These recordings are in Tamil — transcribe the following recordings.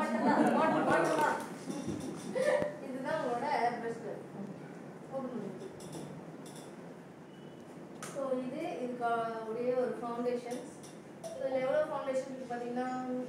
மாட்டலாம் மாட்டலாம் இதுதான் உங்களோட ஏர் பிரஷ் ஸோ இது இதுக்கு உடைய ஒரு ஃபவுண்டேஷன்ஸ் இதில் எவ்வளோ ஃபவுண்டேஷன் இருக்கு பார்த்தீங்கன்னா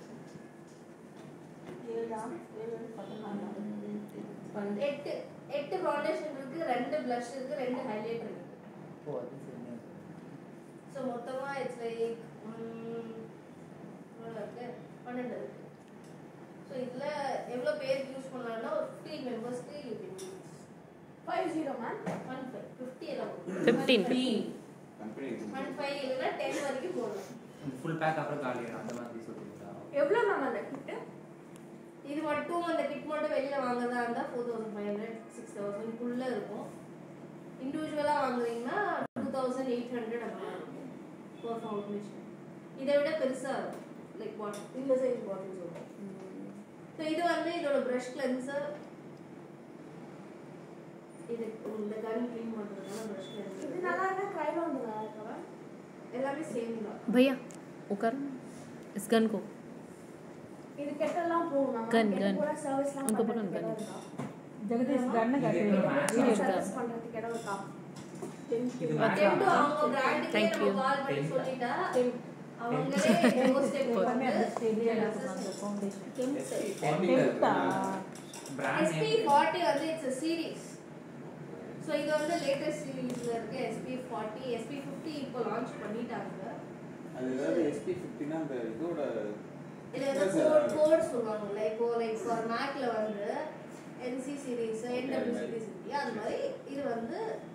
ஏழா ஏழு பத்து எட்டு எட்டு ஃபவுண்டேஷன் இருக்கு ரெண்டு ப்ளஷ் இருக்கு ரெண்டு ஹைலைட் இருக்கு ஓ அது சரி ஸோ மொத்தமாக இட்ஸ் லைக் எவ்வளோ இருக்கு பன்னெண்டு இருக்கு ஸோ இதில் எவ்வளோ பேருக்கு யூஸ் பண்ணலாம்னா ஒரு ஃபிஃப்டீன் மெம்பர்ஸ்க்கு you can use five zero ma'am one five fifty எல்லாம் Fifteen. கம்பெனி ஒன் ஃபைவ் இல்லைன்னா டென் வரைக்கும் போடலாம் ஃபுல் பேக் அப்புறம் காலியாயிடும் அந்த மாதிரி சொல்றீங்களா எவ்வளோ மேம் அந்த கிட்டு இது மட்டும் அந்த கிட் மட்டும் வெளியில வாங்குறதா இருந்தால் four thousand five hundred six தௌசண்ட்குள்ளே இருக்கும் இண்டிவிஜுவலாக வாங்குறீங்கன்னா டூ தௌசண்ட் எயிட் ஹண்ட்ரட் அந்த மாதிரி இருக்கும் ஃபோர் ஃபவுண்டேஷன் இதை விட பெருசாக இருக்கும் லைக் பாட்டில் இந்த சைஸ் பாட்டில் சொல்லுவோம் ஸோ இது வந்து இதோட ப்ரஷ் கிளென்சர் இது இந்த கன் க்ளீன் பண்ணுறதுனால ப்ரஷ் இது கிளென்சர் நல்லா இருக்கா கையில் வந்து நல்லா இருக்கா எல்லாமே சேம் தான் भैया उकर इस गन को இது கெட்டெல்லாம் போகும் மேம் Gun, கெட்ட gun. கூட சர்வீஸ்லாம் உங்க பக்கம் பண்ணுறதுக்கு gun. இடம் இருக்கா ஜெகதீஷ் கண்ணு இது கட்டு match இது சர்வீஸ் இருக்கா? பண்ணுறதுக்கு இடம் இருக்கா இது டென் டு match அவங்க பிராண்டுக்கே Thank நம்ம you. கால் பண்ணி Ten. சொல்லிட்டா அவங்களே டெமோ ஸ்டெப் எல்லாமே அந்த வந்து ஸ்டேஜில் அந்த ஃபவுண்டேஷன் டென்த்தா பிராண்ட் SP நேம் 40 வந்து இட்ஸ் a சீரிஸ் ஸோ இது வந்து லேட்டஸ்ட் சீரீஸ்ல இருக்கு SP 40 SP 50 இப்போ லான்ச் பண்ணிட்டாங்க அது ஏதாவது எஸ்பி ஃபிஃப்டினா அந்த இதோட இதுல ஏதோ கோட் கோட் சொல்லுவாங்கல்ல இப்போ லைக் ஃபார் மேக்ல வந்து NC சீரிஸ் NW சீரிஸ் இல்லையா அது மாதிரி இது வந்து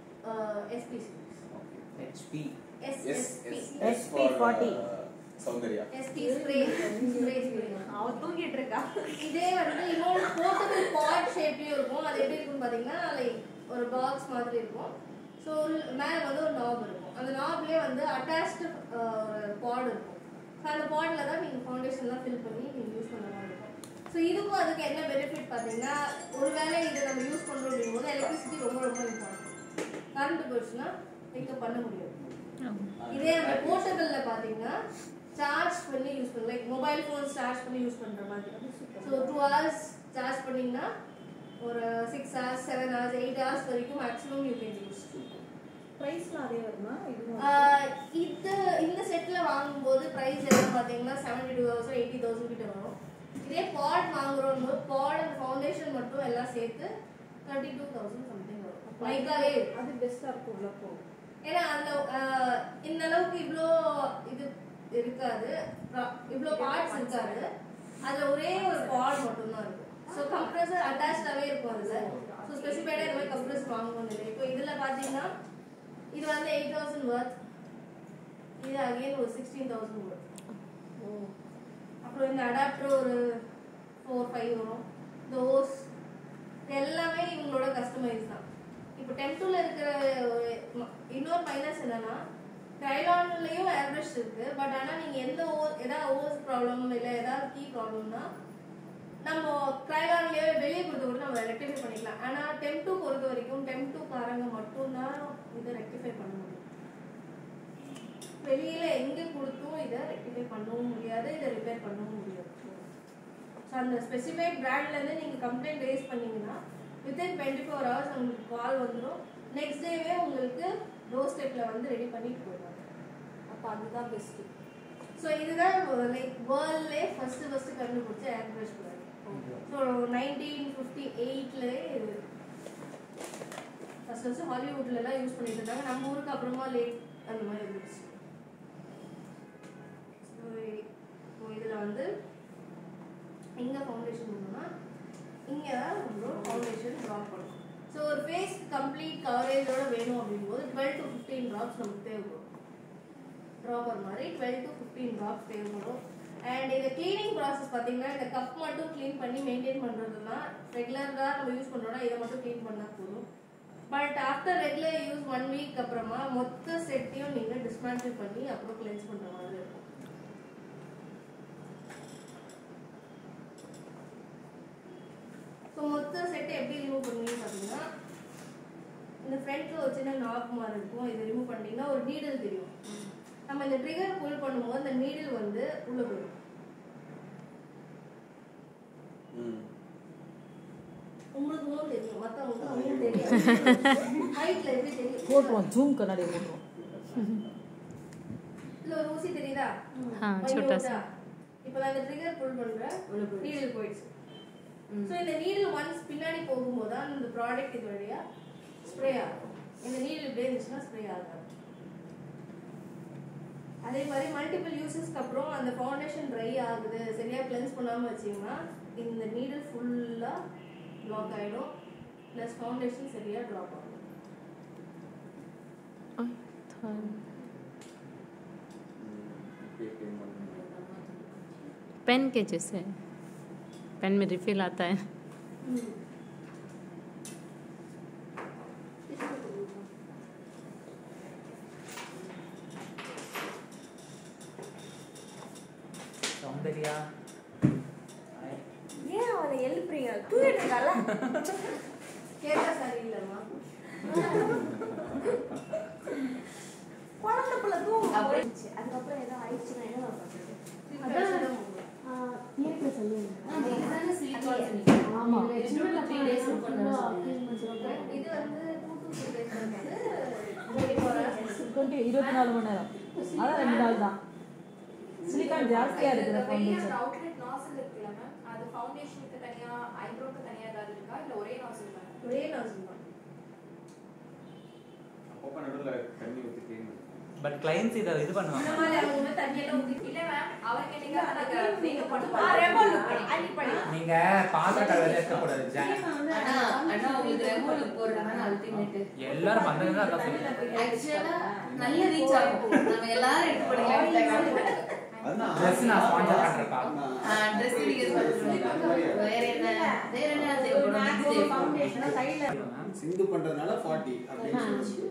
SP series HP S SSP S SP 40. Soundarya SP spray spray spray அவ தூங்கிட்டு இருக்கா இதே வந்து இன்னொரு போர்ட்டபிள் பாட் ஷேப்லயும் இருக்கும் அது எப்படி இருக்கும்னு பாத்தீங்கன்னா லைக் ஒரு பாக்ஸ் மாதிரி இருக்கும் ஸோ மேலே வந்து ஒரு நாப் இருக்கும் அந்த நாப்லேயே வந்து அட்டாச்டு ஒரு பாட் இருக்கும் ஸோ அந்த பாட்டில் தான் நீங்கள் ஃபவுண்டேஷன்லாம் ஃபில் பண்ணி நீங்கள் யூஸ் பண்ண மாதிரி இருக்கும் ஸோ இதுக்கும் அதுக்கு என்ன பெனிஃபிட் பார்த்தீங்கன்னா ஒருவேளை இதை நம்ம யூஸ் பண்ணுறோம் அப்படிங்கும்போது எலக்ட்ரிசிட்டி ரொம்ப ரொம்ப இம்பார்ட்டன்ட் கரண்ட் போயிடுச்சுன்னா பிக்கப் பண்ண முடியாது இதே அந்த போர்ட்டபிளில் பார்த்தீங்கன்னா சார்ஜ் பண்ணி யூஸ் பண்ணலாம் லைக் மொபைல் ஃபோன் சார்ஜ் பண்ணி யூஸ் பண்ணுற மாதிரி ஸோ டூ ஹவர்ஸ் சார்ஜ் பண்ணிங்கன்னா ஒரு six hours seven hours eight hours வரைக்கும் மேக்ஸிமம் யூ கேன் யூஸ் ப்ரைஸ்லாம் அதே வருமா இதுவும் இது இந்த செட்டில் வாங்கும்போது ப்ரைஸ் எல்லாம் பார்த்தீங்கன்னா seventy two thousand eighty thousand கிட்ட வரும் இதே பாட் வாங்குறோம் போது பாட் அந்த ஃபவுண்டேஷன் மட்டும் எல்லாம் சேர்த்து தேர்ட்டி டூ தௌசண்ட் சம்திங் வரும் மைக்காவே இருக்கும். அது பெஸ்ட்டாக இருக்கும் உள்ள போகும் ஏன்னா அந்த ஆஹ், இந்த அளவுக்கு இவ்வளோ இது இருக்காது ப்ரா- இவ்வளோ பார்ட்ஸ் இருக்காது அதுல ஒரே ஒரு பாட் மட்டும்தான் இருக்கும் ஸோ கம்ப்ரஸர் அட்டாச்சாகவே இருக்கும் அதுல ஸோ ஸ்பெசிஃபைடாக இந்த மாதிரி கம்ப்ரஸர் வாங்கணும் இல்லை இப்போ இதில் பார்த்தீங்கன்னா இது வந்து எயிட் தௌசண்ட் ஒர்த் இது அகைன் ஒரு சிக்ஸ்டீன் தௌசண்ட் ஒர்த் அப்புறம் இந்த அடாப்டர் ஒரு ஃபோர் ஃபைவ் வரும் இந்த ஓஸ் இது எல்லாமே இவங்களோட கஸ்டமைஸ் தான் இப்போ டெம்டூல இருக்கிற ஒரு ம- இன்னொரு மைனஸ் என்னன்னா டைலான்லயும் ஏர்பிரஷ் இருக்கு பட் ஆனா நீங்க எந்த ஓ ஏதாவது ஓஸ் ப்ராப்ளம் இல்ல ஏதாவது கீ ப்ராப்ளம்னா நம்ம ட்ரைலான்லயே வெளியே கொடுத்து கூட நம்ம ரெக்டிஃபை பண்ணிக்கலாம் ஆனா டெம் டூ பொறுத்த வரைக்கும் டெம் டூ காரங்க மட்டும்தான் இதை ரெக்டிஃபை பண்ண முடியும் வெளியில எங்க கொடுத்தும் இதை ரெக்டிஃபை பண்ணவும் முடியாது இதை ரிப்பேர் பண்ணவும் முடியாது ஸோ அந்த ஸ்பெசிஃபைட் பிராண்ட்ல இருந்து நீங்க கம்ப்ளைண்ட் ரேஸ் பண்ணீங்கன்னா வித்தின் டுவெண்ட்டி ஃபோர் ஹவர்ஸ் உங்களுக்கு கால் வந்துடும் நெக்ஸ்ட் டேவே உங்களுக்கு டோர் ஸ்டெப்ல வந்து ரெடி பண்ணிட்டு போயிடுவாங்க அப்போ அதுதான் பெஸ்ட்டு ஸோ இதுதான் லைக் வேர்ல்ட்லே ஃபர்ஸ்ட் ஃபர்ஸ்ட் கண்டுபிடிச்ச air brush brand so nineteen fifty எயிட்லேயே இது ஃபர்ஸ்ட் ஃபர்ஸ்ட் ஹாலிவுட்ல எல்லாம் யூஸ் பண்ணிட்டு இருந்தாங்க நம்ம ஊருக்கு அப்புறமா லேட் அந்த மாதிரி இருந்துச்சு ஸோ இப்போ இதில் வந்து எங்கே ஃபவுண்டேஷன் பண்ணணும்னா இங்கே தான் நம்மளோட ஃபவுண்டேஷன் ட்ராப் பண்ணணும் ஸோ ஒரு ஃபேஸ் கம்ப்ளீட் கவரேஜோட வேணும் அப்படிங்கும்போது டுவெல் டு ஃபிஃப்டீன் ட்ராப்ஸ் நமக்கு தேவைப்படும் ட்ராப்பர் மாதிரி டுவெல் டு ஃபிஃப்டீன் ட்ராப்ஸ் தேவைப்படும் அண்ட் இந்த க்ளீனிங் ப்ராசஸ் பார்த்தீங்கன்னா இந்த கப் மட்டும் க்ளீன் பண்ணி மெயின்டைன் பண்ணுறதுனா ரெகுலராக நம்ம யூஸ் பண்ணுறோம்னா இதை மட்டும் க்ளீன் பண்ணால் போதும் but after regular use one week அப்புறமா மொத்த செட்டையும் நீங்கள் டிஸ்மேண்டில் பண்ணி அப்புறம் கிளென்ஸ் பண்ணுற மாதிரி இருக்கும் ஸோ மொத்த செட்டை எப்படி ரிமூவ் பண்ணுவீங்க பார்த்தீங்கன்னா இந்த ஃப்ரண்ட்ல ஒரு சின்ன நாப் மாதிரி இருக்கும் இதை ரிமூவ் பண்ணிட்டீங்கன்னா ஒரு நீடில் தெரியும் நம்ம இந்த ட்ரிகர் புல் பண்ணும்போது இந்த நீடில் வந்து உள்ள போயிடும் ம் உங்களுக்கு மூணு தெரியும் மற்றவங்களுக்கு மூணு தெரியும் ஹைட்ல எப்படி தெரியும் போட்டுருவோம் ஜூம் கண்ணாடி போட்டுருவோம் இல்ல ஒரு ஊசி தெரியுதா हाँ மைய छोटा ஊசா. सा இப்போ நான் இந்த ட்ரிகர் புல் பண்றேன் நீடில் போயிடுச்சு ஸோ இந்த நீடில் ஒன்ஸ் பின்னாடி போகும்போது தான் இந்த ப்ராடக்ட் இது வழியா ஸ்ப்ரே ஆகும் இந்த நீடில் இப்படியே இருந்துச்சுன்னா ஸ்ப்ரே ஆகாது அதே மாதிரி மல்டிபிள் யூசஸ்க்கு அப்புறம் அந்த ஃபவுண்டேஷன் ட்ரை ஆகுது சரியா கிளென்ஸ் பண்ணாம வச்சீங்கன்னா இந்த நீடில் ஃபுல்லா பிளாக் ஆயிடும் ப்ளஸ் ஃபவுண்டேஷன் சரியா ட்ராப் ஆகும் Ay, था ஓகே ஓகே पेन के जैसे पेन में रिफिल आता है சௌந்தர்யா ஏன் அவனை எழுப்புறீங்க தூக்கிட்டு இருக்கால கேட்டா சரியில்லைம்மா குழந்தை பிள்ளை தூங்க போயிடுச்சு அதுக்கப்புறம் ஏதோ ஆயிடுச்சுன்னா என்ன பண்றது இருக்கு சொல்லுங்க ஆமா இது வந்து டூ டூ த்ரீ டேஸ் வந்து டுவெண்ட்டி ஃபோர் ஹவர்ஸ் டுவெண்ட்டி இருபத்தி நாலு மணி நேரம் அதான் ரெண்டு நாள் தான் சிலிக்கான் ஜாஸ்தியா இருக்குது ஃபவுண்டேஷன் அவுட்லெட் நாசில் இருக்குல்ல மேம் அது ஃபவுண்டேஷனுக்கு தனியா ஐப்ரோக்கு தனியா ஏதாவது இருக்கா இல்ல ஒரே நாசில் மேம் ஒரே நாசில் தான் அப்பப்போ நடுவில் தண்ணி ஊற்றி க்ளீன் பட் கிளைண்ட்ஸ் இதை இது இந்த பண்ணுவாங்க மாதிரி அவங்க தண்ணியெல்லாம் ஊற்றி இல்ல மேம் அவர் கேட்டீங்க நாங்க மேக்கப் ஆ, பண்ணுவோம் ரெமோ look பண்ணி, அன்னி பண்ணி. நீங்க பாத்திர கலர் இருக்கக்கூடாது ஜான் ஆனா உங்களுக்கு ரெமோ லுக் போடுறாங்க அல்டிமேட் எல்லாரும் வந்ததுன்னா அதான் சொல்லுங்க ஆக்சுவலா நல்ல ரீச் ஆகும் நம்ம எல்லாரும் எடுத்து படிக்கலாம் அதுதான் Dress நான் sponsor பண்றேன்ப்பா. ட்ரெஸ் நீங்க sponsor பண்ணிக்கலாம். வேற என்ன வேற என்ன தேவைப்படும் இது தேவைப்படும் ஃபவுண்டேஷனா கையில சிந்து பண்றதுனால ஃபார்ட்டி அப்படின்னு சொல்லி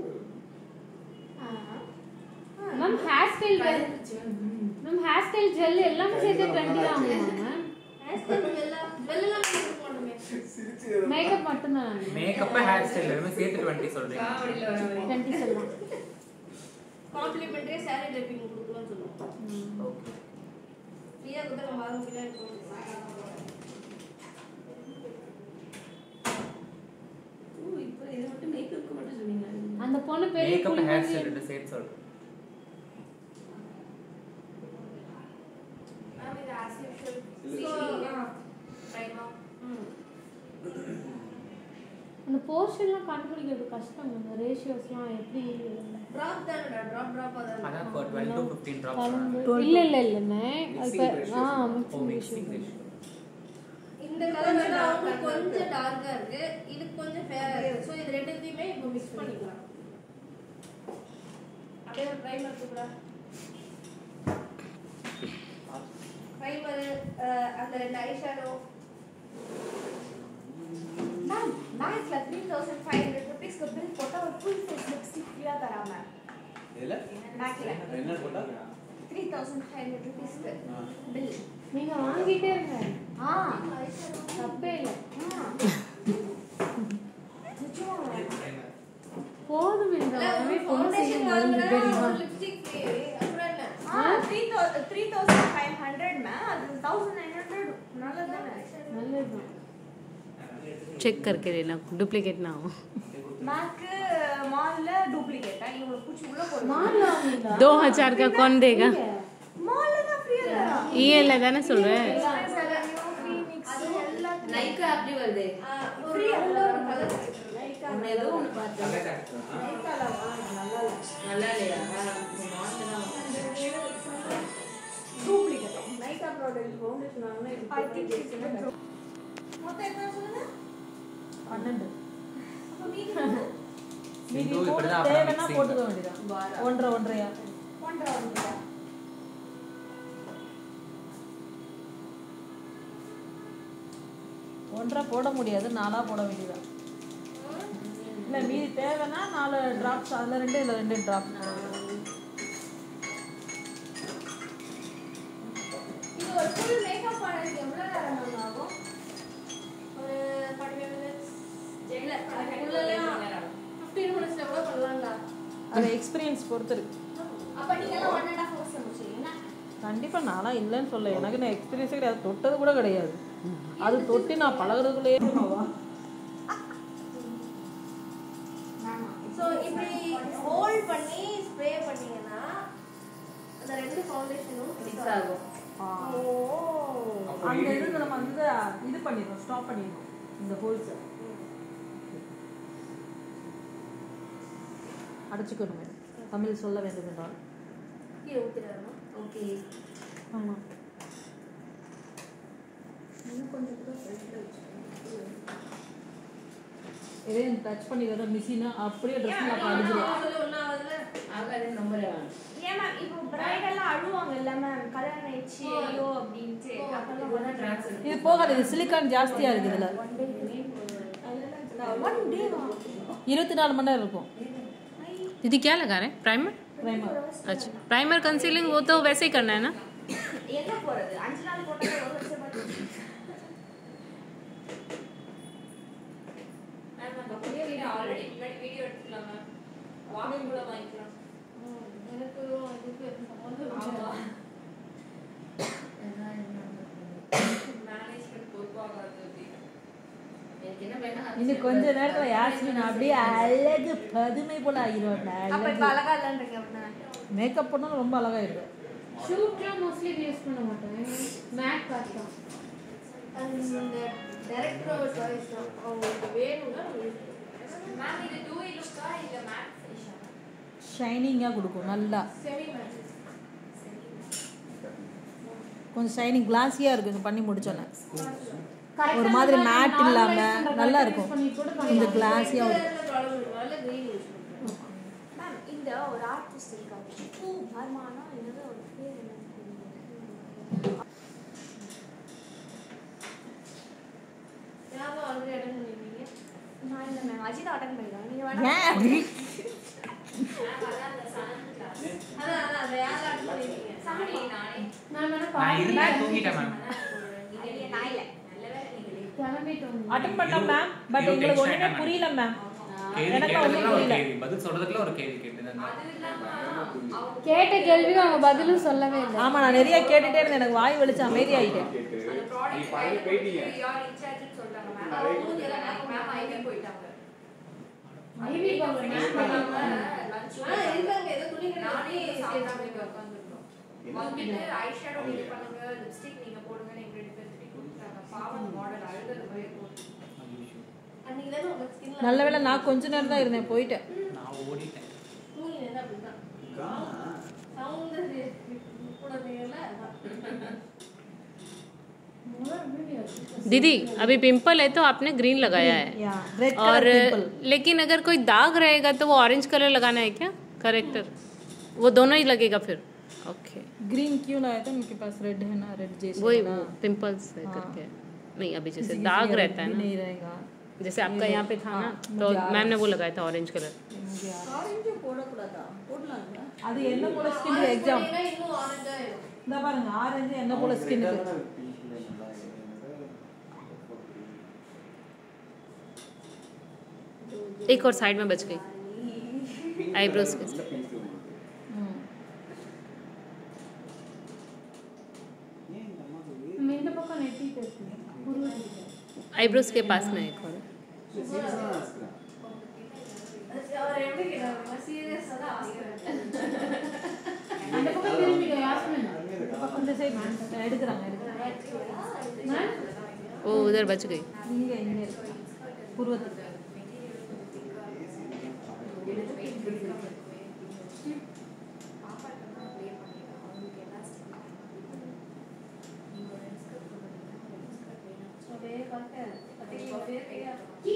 ma'am hair style ma'am hair style gel எல்லாமே சேர்த்து டுவெண்ட்டி தான் ஆகும் மேம் எல்லாம் வெள்ளெல்லாம் யூஸ் பண்ணுமே மேக்கப் மட்டும்தான் மேக்கப் ஹேர் ஸ்டைல் எல்லாமே சேர்த்து டுவெண்ட்டி சொல்றீங்க காமெடியில வர மாதிரி டுவெண்ட்டி சொல்லலாம் காம்ப்ளிமெண்டரி சாரி ட்ரெப்பிங் கொடுக்கணும்னு சொல்லுவோம் ஓகே ஃப்ரீயாக கொடுத்தா நம்ம வாங்க பின்னாடி போகணும் ஓ, இப்போ இது மட்டும் மேக்கப்க்கு மட்டும் சொன்னீங்க அந்த பொண்ணு பெரிய மேக்கப் புலி ஹேர் மாதிரி ஸ்டைல் ரெண்டு சேர்த்து சொல்றேன் மேம் இது ஆஸ் யூஷுவல் So, ரைமா அந்த போர்ஷன்லாம் கண்டுபிடிக்கிறது கஷ்டம் அந்த ரேஷியோஸ்லாம் எப்படி ட்ராப் தானடா ட்ராப் ட்ராப்பாக தான் அதான் இப்போ டுவெல் டு ஃபிஃப்டீன் கலந்து ட்ராப்ஸ் இல்ல இல்ல இல்லைண்ணே Mixing இப்போ ஆ ratios. ஓ மிக்சிங் மிக்சிங் ரேஷியோ இந்த கலர் வந்து அவங்களுக்கு கொஞ்சம் டார்க்கா இருக்கு இது கொஞ்சம் ஃபேரா இருக்கு ஸோ இது ரெண்டுத்தையுமே இப்போ மிக்ஸ் பண்ணிக்கலாம் அப்படியே ஒரு ப்ரைமர் கூட ப்ரைமர் அந்த ரெண்டு ஐ ஷேடோ மேம் பேங்க்ல த்ரீ தௌசண்ட் ஃபைவ் ஹண்ட்ரட் ருபீஸ்க்கு பில் போட்டா ஒரு ஃபுல் ஃபேஸ் லிப்ஸ்டிக் ஃப்ரீயா தரா மேம் இதில் பேங்க்ல என்ன போட்டா த்ரீ தௌசண்ட் ஃபைவ் ஹண்ட்ரட் ருபீஸ்க்கு ஆ. பில் நீங்க வாங்கிட்டே இருங்க ஆ தப்பே இல்லை ஆ. நிஜமா போதும் இந்த வாங்கவே பொண்ணு செய்ய ஃபவுண்டேஷன் மருந்து வாங்கினா தெரியுமா ஒரு லிப்ஸ்டிக் ஃப்ரீ அப்புறம் என்ன ஆ three thou three thousand five hundred ma'am அது தௌசண்ட் நைன் ஹண்ட்ரட் நல்லதானே நல்லதுதான் चेक करके लेना डुप्लीकेट ना हो மேக்கு மால்ல டூப்ளிகேட்டா இவங்களுக்கு பூச்சி உள்ள போடுங்க माल लाऊंगा दो हजार का कौन देगा மால்ல தான் ஃப்ரீயா தரா ये लगा ना सुन रहे हैं அது எல்லாத்தையும் நைக்கா அப்படி வருது ஒரு நல்ல ஒரு கலர் ஒண்ணு ஏதோ ஒண்ணு பார்த்தேன் நல்லா இல்லையா மாட்டு தான் டூப்ளிகேட் நைக்கா ப்ராடக்ட் ஃபவுண்டேஷன் வாங்கினா இது ஐ திங்க் மொத்தம் எத்தனை சொல்லுங்க பன்னெண்டு அப்ப மீதி மீதி சிந்து போட்டு இப்படிதான் அப்புறம் தேவைன்னா mixing. போட்டுக்க வேண்டியதான் ஒன்றரை ஒன்றரையா ஒன்றரை ஒன்றரை ஒன்றரை போட முடியாது நாலா போட வேண்டியதான் இல்லை மீதி தேவைன்னா நாலு ட்ராப்ஸ் அதில் ரெண்டு இதில் ரெண்டு ட்ராப்ஸ் இது ஒரு ஃபுல் மேக்கப் பண்ணதுக்கு எவ்வளோ நேரம் மேம் ஆகும் ஒரு ஃபார்ட்டி ஃபைவ் மினிட்ஸ் இல்லை அதுக்குள்ளலாம் ஃபிஃப்டீன் மினிட்ஸில் கூட பண்ணலாம்டா அது எக்ஸ்பீரியன்ஸ் பொறுத்து இருக்கு அப்போ நீங்கள்லாம் ஒன் அண்ட் ஹாஃப் ஹவர்ஸ் முடிச்சிங்கன்னா கண்டிப்பாக நான்லாம் இல்லைன்னு சொல்ல எனக்கு நான் எக்ஸ்பீரியன்ஸே கிடையாது தொட்டது கூட கிடையாது அது தொட்டி நான் பழகுறதுக்குள்ளேயே ஸோ இப்படி ஹோல்ட் பண்ணி ஸ்ப்ரே பண்ணீங்கன்னா அந்த ரெண்டு ஃபவுண்டேஷனும் மிக்ஸ் ஆகும் ஆ. அங்க இருந்து நம்ம வந்து இது பண்ணிடணும் ஸ்டாப் பண்ணிடணும் இந்த ஹோல்ஸ் அடைச்சிக்கணுமே தமிழ் சொல்ல வேண்டும் என்றால் கீழே ஊற்றிடணும் ஓகே ஆமாம் இன்னும் கொஞ்சம் கூட ஃப்ரெஷ்ஷாக வச்சுக்கணும் எதையும் டச் பண்ணி வர மிஷினை அப்படியே ட்ரெஸ் நான் அடிச்சிருவேன் சொல்லி ஒன்றும் ஆகுதுல்ல ஆகாது நம்பரே வேணும் ஏன் மேம் இப்போ பிரைட் எல்லாம் அழுவாங்கல்ல மேம் கல்யாணம் ஆயிடுச்சு ஐயோ அப்படின்ட்டு அப்பெல்லாம் இதுதான் transfer. இது போகாது இது சிலிக்கான் ஜாஸ்தியா இருக்கு இதுல ஒன் டே இருபத்தி நாலு மணி நேரம் இருக்கும் दीदी क्या लगा रहे हैं प्राइमर பிரைமர் अच्छा प्राइमर कंसीलिंग वो तो वैसे ही करना है ना எங்க போறது அஞ்சு நாள் போட்டா ஒரு வருஷம் பார்த்து மேம் அந்த புதிய வீடியோ ஆல்ரெடி முன்னாடி வீடியோ எடுத்துக்கலாம் மேம் வாக்கிங் கூட வாங்கிக்கலாம் எனக்கு இதுக்கு சம்மந்தம் ஆமா அதான் என்ன மேனேஜ்மெண்ட் பொறுப்பாகாது அப்படின்னு எனக்கு என்ன வேணா இன்னும் கொஞ்ச நேரத்துல யாஸ்மின் அப்படியே அழகு பதுமை போல ஆகிடுவாங்க அப்ப இப்ப அழகா இல்லன்றீங்க அப்படின்னா மேக்கப் பண்ணாலும் ரொம்ப அழகாயிடும் ஷூட்லாம் மோஸ்ட்லி யூஸ் பண்ண மாட்டேன் மேட் பார்த்தா அந்த டைரக்டரோட சாய்ஸ் தான் அவங்களுக்கு வேணும்னா மேம் இது டூ லுக்கா இல்ல மேட் ஃபினிஷா ஷைனிங்காக கொடுக்கும் நல்லா செமி மேட்ச் கொஞ்சம் ஷைனிங் கிளாஸியாக இருக்கும் இது பண்ணி முடிச்சோன்னே ஒரு மாதிரி மேட் இல்லாம நல்லா இருக்கும் கொஞ்சம் கிளாஸியாக இருக்கும் ப்ராப்ளம் இருக்கனால கிரீன் யூஸ் பண்ணுறேன் மேம் இந்த ஒரு ஆர்டிஸ்ட் இருக்காங்க பூ வர்மானா என்னது ஒரு பேர் என்ன யாரும் ஆல்ரெடி அட்டன் பண்ணிருக்கீங்க நான் இல்லை மேம் அஜித் அட்டன் பண்ணிடுவாங்க நீங்க வேணா ஏன் அப்படி? மேம் அதான் அந்த சனன் கிளாஸ் அதான் அதான் அதை யாரும் அட்டன் பண்ணிருக்கீங்க சாரி நானே நான் வேணா நான் இருந்தேன் தூங்கிட்டேன் மேம் ஐடியா நான் இல்லை நல்ல வேலை நீங்களே கிளம்பிட்டோம் அட்டன் பண்ணோம் மேம் பட் You எங்களுக்கு tension ஒன்றுமே ஆயிட்டாங்க. புரியல மேம் கேள்வி எனக்கு கேட்டதுல ஒண்ணும் ஒரு புரியல. கேள்வி பதில் சொல்றதுக்குள்ள ஒரு கேள்வி கேட்டுதான் அது இல்லாம அவங்க கேட்ட கேள்விக்கு அவங்க பதிலும் சொல்லவே இல்லை ஆமா நான் நிறைய கேட்டுட்டே இருந்தேன் எனக்கு வாய் வெளிச்சு அமைதியாயிட்டேன் கேட்டு அந்த நீ ப்ராடக்ட் பாதி போயிட்டீங்க யார் இன்சார்ஜ்னு சொல்றாங்க மேம் நிறைய அவங்க மேம் ஐவி போயிட்டாங்க ஐவி போங்க மேம் பண்ணாம லஞ்ச் ஆ இருக்காங்க ஏதோ துணி நானே கட்டி சாப்பிடாம இங்க உட்காந்துருக்கோம் வந்துட்டு ஐ ஷேடோ நீங்க பண்ணுங்க லிப்ஸ்டிக் நீங்க போடுங்கன்னு எங்க ரெண்டு பேர் திட்டி கொடுத்தாங்க பாவம் மாடல் அழுகிறது மாதிரி போட்டு அன்னைக்கு தானே உங்க ஸ்கின்ல நல்ல வேளை நான் கொஞ்ச நேரம் தான் இருந்தேன் போயிட்டேன் நான் ஓடிட்டேன் தூங்கி நின்னா அப்படிதான் ஆ. சவுண்ட் கூட இருந்தீங்கல்ல அதான். दीदी अभी पिंपल है तो आपने ग्रीन लगाया है யா ரெட் और கலர் பிம்பிள் लेकिन अगर कोई दाग रहेगा तो वो ऑरेंज कलर लगाना है क्या करेक्टर वो दोनों ही लगेगा फिर ओके ग्रीन क्यों लाया था उनके पास रेड है ना रेड जैसे वही है ना। वो पिंपल्स है हाँ। करके नहीं अभी किसी जैसे किसी दाग का रहता है भी ना नहीं रहेगा जैसे आपका यहाँ पे था ना हाँ, तो मुझे आ मैम रहा ने वो लगाया था ऑरेंज कलर मुझे आ- ஆரஞ்சு போடக்கூடாதா போடலாங்களா அது என்ன போல Orange ஸ்கின் எக்ஸாம் பண்ணீங்கன்னா இன்னும் ஆரஞ்சா ஆயிடும் இந்த பாருங்க ஆரஞ்சு என்ன போல ஸ்கின்னுக்கு एक और साइड में बच गई आईब्रोज के साथ நம்ம இந்த பக்கம் நெட்டி பேசுவோம் आईब्रोज के पास में एक और है। அவர் எப்படி கேட்டாங்க சீரியஸா தான் ஆஸ்கர் அந்த பக்கம் திரும்பிட்டோம் யாஸ்மின் இந்த சைடு எடுக்கிறாங்க எடுக்கிறாங்க மேம் वो उधर बच गई இங்க இங்க இருக்கு புருவத்துக்கு அப்படியே பார்க்க அப்படியே கையா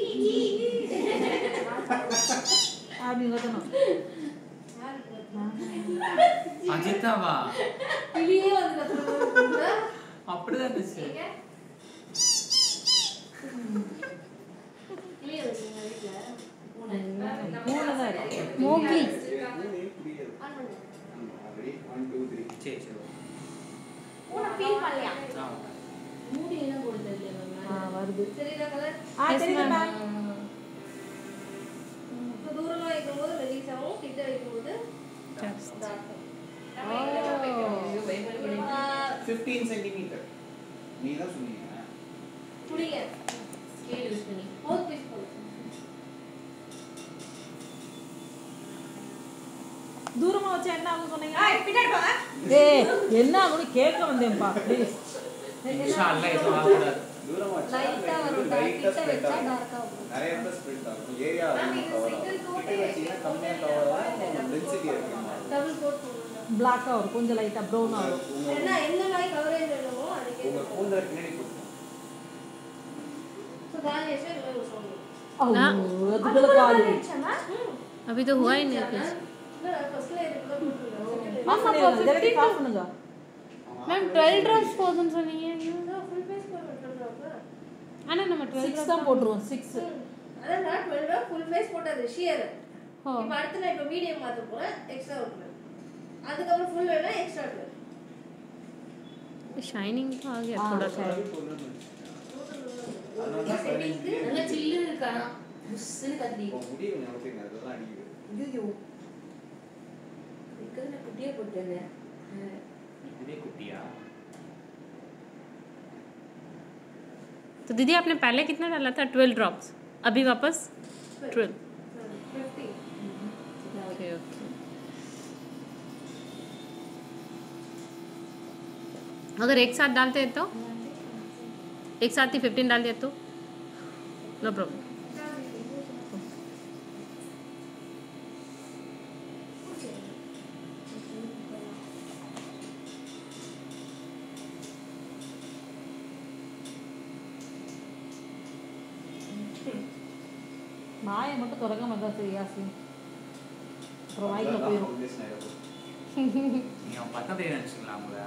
அப்படி கட்டணும் அஜிதாவா கிளியே வந்து கத்துறது அப்படிதான் இருந்துச்சு கிளியே வச்சுங்க வீட்டுல பூனை தான் இருக்கு मोगली சரி சரி பூனை ஃபீல் பண்ணலையா ஆ மூடி என்ன போடுறது இல்லையா ஆ வருது சரிதா கலர் ஆ தெரியுது மேம் இப்போ தூரமா வைக்கும்போது ரிலீஸ் ஆகும் கிட்ட வைக்கும்போது ஃபிஃப்டீன் சென்டிமீட்டர் நீ தான் சொன்னீங்க புடிங்க ஸ்கேல் யூஸ் பண்ணி மவுத் பீஸ் போடுங்க தூரமா வச்சா என்ன ஆகும் சொன்னீங்க ஏய், பின்னாடி போங்க ஏய் என்ன ஆகும்னு கேட்க வந்தேன்ப்பா ப்ளீஸ் இன்ஷா அல்லாஹ் எதுவும் ஆகக்கூடாது தூரமா வச்சா லைட்டா வரும் லைட்டா கிட்ட ஸ்ப்ரெட் வச்சா ஆகும் டார்க்கா வரும் நிறைய இடத்துல ஸ்ப்ரெட் ஆகும் ஏரியா மேம், அதிகமாக இது கவர் single ஆகும் coat கிட்ட வச்சீங்கன்னா கம்மியாக கவர் ஆகும் டென்சிட்டி இருக்கு டபுள் கோட் போடுங்க பிளாக்காக வரும் கொஞ்சம் லைட்டாக ப்ரௌனாக வரும் உங்க என்ன எந்த மாதிரி கவரேஜ் வேணுமோ அதுக்கு உங்க கூந்தல பின்னாடி கொடுக்கும் ஸோ காலியேஷன் இல்லை ஒரு சொல்லணும் ஓ அதுக்குள்ள காலி अभी तो हुआ ही नहीं कुछ இல்லை ஃபர்ஸ்ட்ல இதுக்குள்ள போட்டுருக்கேன் ஆஃப் பண்ணிடுங்க ஜெரடி ஆஃப் பண்ணுங்க மேம் டுவெல் ட்ராப்ஸ் போதும்னு சொன்னீங்க ஃபுல் பேஸ் போட்டுருக்கேன் ஆனா நம்ம டுவெல் சிக்ஸ் தான் போட்டுருவோம் சிக்ஸ் அதான் நான் டுவெல் ஃபுல் ஃபேஸ் போட்டது ஷியர் ஓ இப்போ அடுத்து நான் இப்போ மீடியம் மாற்ற போகிறேன் எக்ஸ்ட்ரா விட்டுறேன் அதுக்கப்புறம் ஃபுல் வேணா எக்ஸ்ட்ரா விட்டுறேன் शाइनिंग तो आ गया थोड़ा सा அதனால தான் பதினஞ்சு நல்லா சில்லுன்னு இருக்கானா புஷ்ஷுன்னு கத்தி இப்போ முடி கொஞ்சம் வளர்த்துங்க அதெல்லாம் அடிக்குது ஐயோ இருக்கிறது நான் குட்டியே போட்டேங்க இதே குட்டியா तो दीदी आपने पहले कितना डाला था ट्वेल्व ड्रॉप्स अभी वापस ट्वेल्व ஃபிஃப்டி ओके ओके अगर एक साथ डालते हैं तो एक साथ ही फिफ्टीन डाल दिया तो नो प्रॉब्लम நாயை மட்டும் திறக்காம இருந்தா சரி யாசி அப்புறம் வாய்க்குள்ள போயிடும் ஃபவுண்டேஷன் ஆயிடும் நீங்க பக்கத்துல நினைச்சுங்களா அவங்கள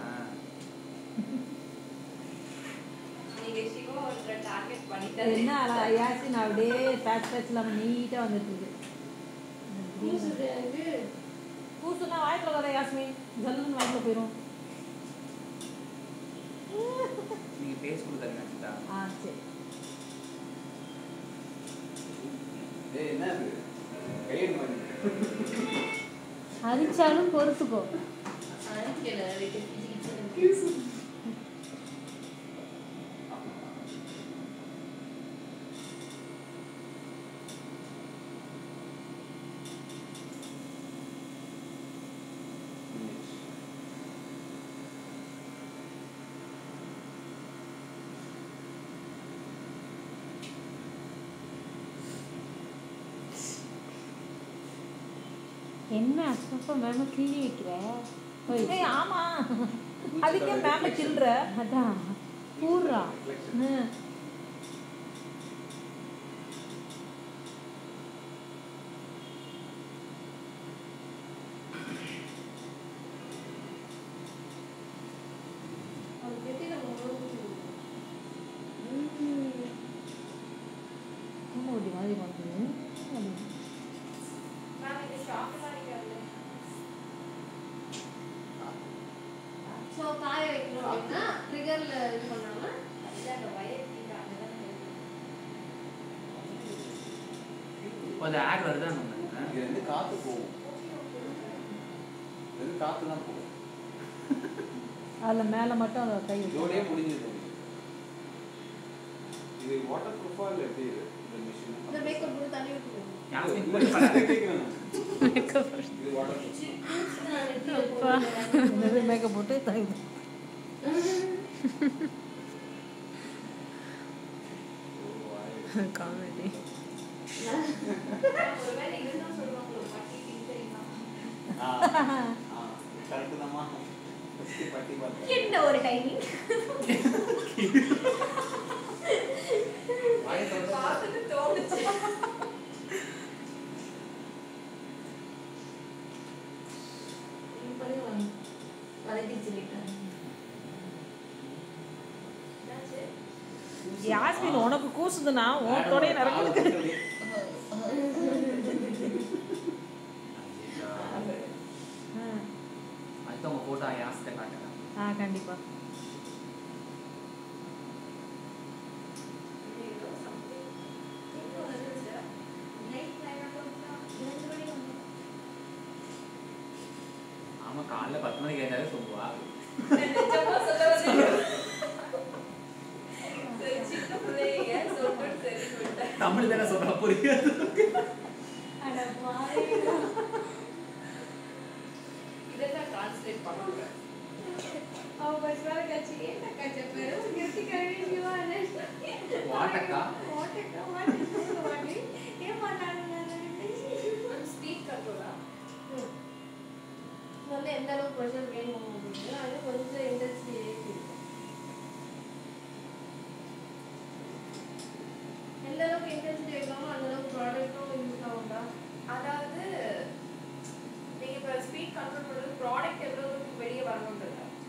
நீங்க சிவா ஒரு டார்கெட் பண்ணிட்டாரு என்ன அழகா யாசி நான் அப்படியே பேட்ச் பேட்ச் இல்லாமல் நீட்டாக வந்துட்டு இருக்கு பூசுனா வாய்க்குள்ள வர யாஸ்மி ஜல்லுன்னு வாய்க்குள்ள போயிடும் நீங்க பேஸ் கொடுத்தாங்க நினைச்சிட்டா ஆ சரி ஏய் என்ன இது கையெடு மாதிரி அரிச்சாலும் பொறுத்துக்கோ அனுப்பிக்கல வீட்டு கிச்சு என்ன அப்பப்போ மேம கிள்ளி வைக்கிற ஓய், ஏய் ஆமா அதுக்கே மேம கிள்ற அதான் பூரா ம். அது கட்டி நம்ம உணவு ஊட்டி மாதிரி வந்து மேம் இது ஷாப்லாம் நீங்க வந்து ஸோ காய வைக்கணும் அப்படின்னா ட்ரிகரில் இது பண்ணாமல் அதுதான் அந்த வயர் கீழே அங்கதான் இருக்கு. அது ஆட் வருதா நம்ம இது வந்து காத்து போகும் இது வந்து காத்து தான் போகும் அதில் மேலே மட்டும் அதை கை இதோடய முடிஞ்சது இது வாட்டர் ப்ரூஃபா இல்லை எப்படி இது இந்த மிஷின் இந்த மேக்கப் போட்டு தண்ணி விட்டுருவோம் யாஸ்மின் இல்லை, போட்டு பண்ணாத. கேட்குறேன் இது வாட்டர் ப்ரூஃப் மேக்கப் போட்டு தலை காமெடி ஒருவேளை இதுதான் சொல்லுவாங்களோ பட்டி பின் தெரியுமா கரெக்டு தான்மா ஃபஸ்ட்டு பட்டி பார்த்தேன் என்ன ஒரு டைமிங் வாயை திறந்து பார்த்துட்டு தோணுச்சு வதக்கி சொல்லிட்டேன் என்னாச்சு? யாஸ்மின் உனக்கு கூசுதுன்னா உன் தொடைய நடக்குது அடுத்தவங்க போட்டோ யாஸ்கிட்ட காட்டுறேன் ஆ கண்டிப்பா இது ஏதோ something. எங்க வந்துச்சு? Night nine o'clock தான். இரண்டு மணி வந்து. ஆமா காலைல பத்து மணிக்கு எழுந்தாலே தூங்குவா நிஜமா சொல்ல வந்தீங்க. சரி, சின்ன பிள்ளை தமிழ் தானே சொல்ற புரியாது இதெல்லாம் டிரான்ஸ்லேட் பண்ணுங்க அவ பஸ் வர கட்சி என்ன கட்சி பேரு கிருத்தி கழிவா வாட்டக்கா ஓட்டக்கா வாட்டக்கா வாட்டி ஏன் பண்ணாங்க ஸ்பீக் கட்டுறா வந்து எந்த அளவுக்கு ப்ரெஷர் வேணும் அப்படின்னு அது கொஞ்சம் இண்டஸ்ட்ரி எந்த அளவுக்கு இன்டென்சிட்டி வைக்கலாமோ அந்த அளவுக்கு ப்ராடக்ட்டும் யூஸ் ஆகும்டா அதாவது நீங்க இப்ப ஸ்பீட் கண்ட்ரோல் பண்றது ப்ராடக்ட் எவ்வளவு தூரத்துக்கு வெளியே வரணும்ன்றது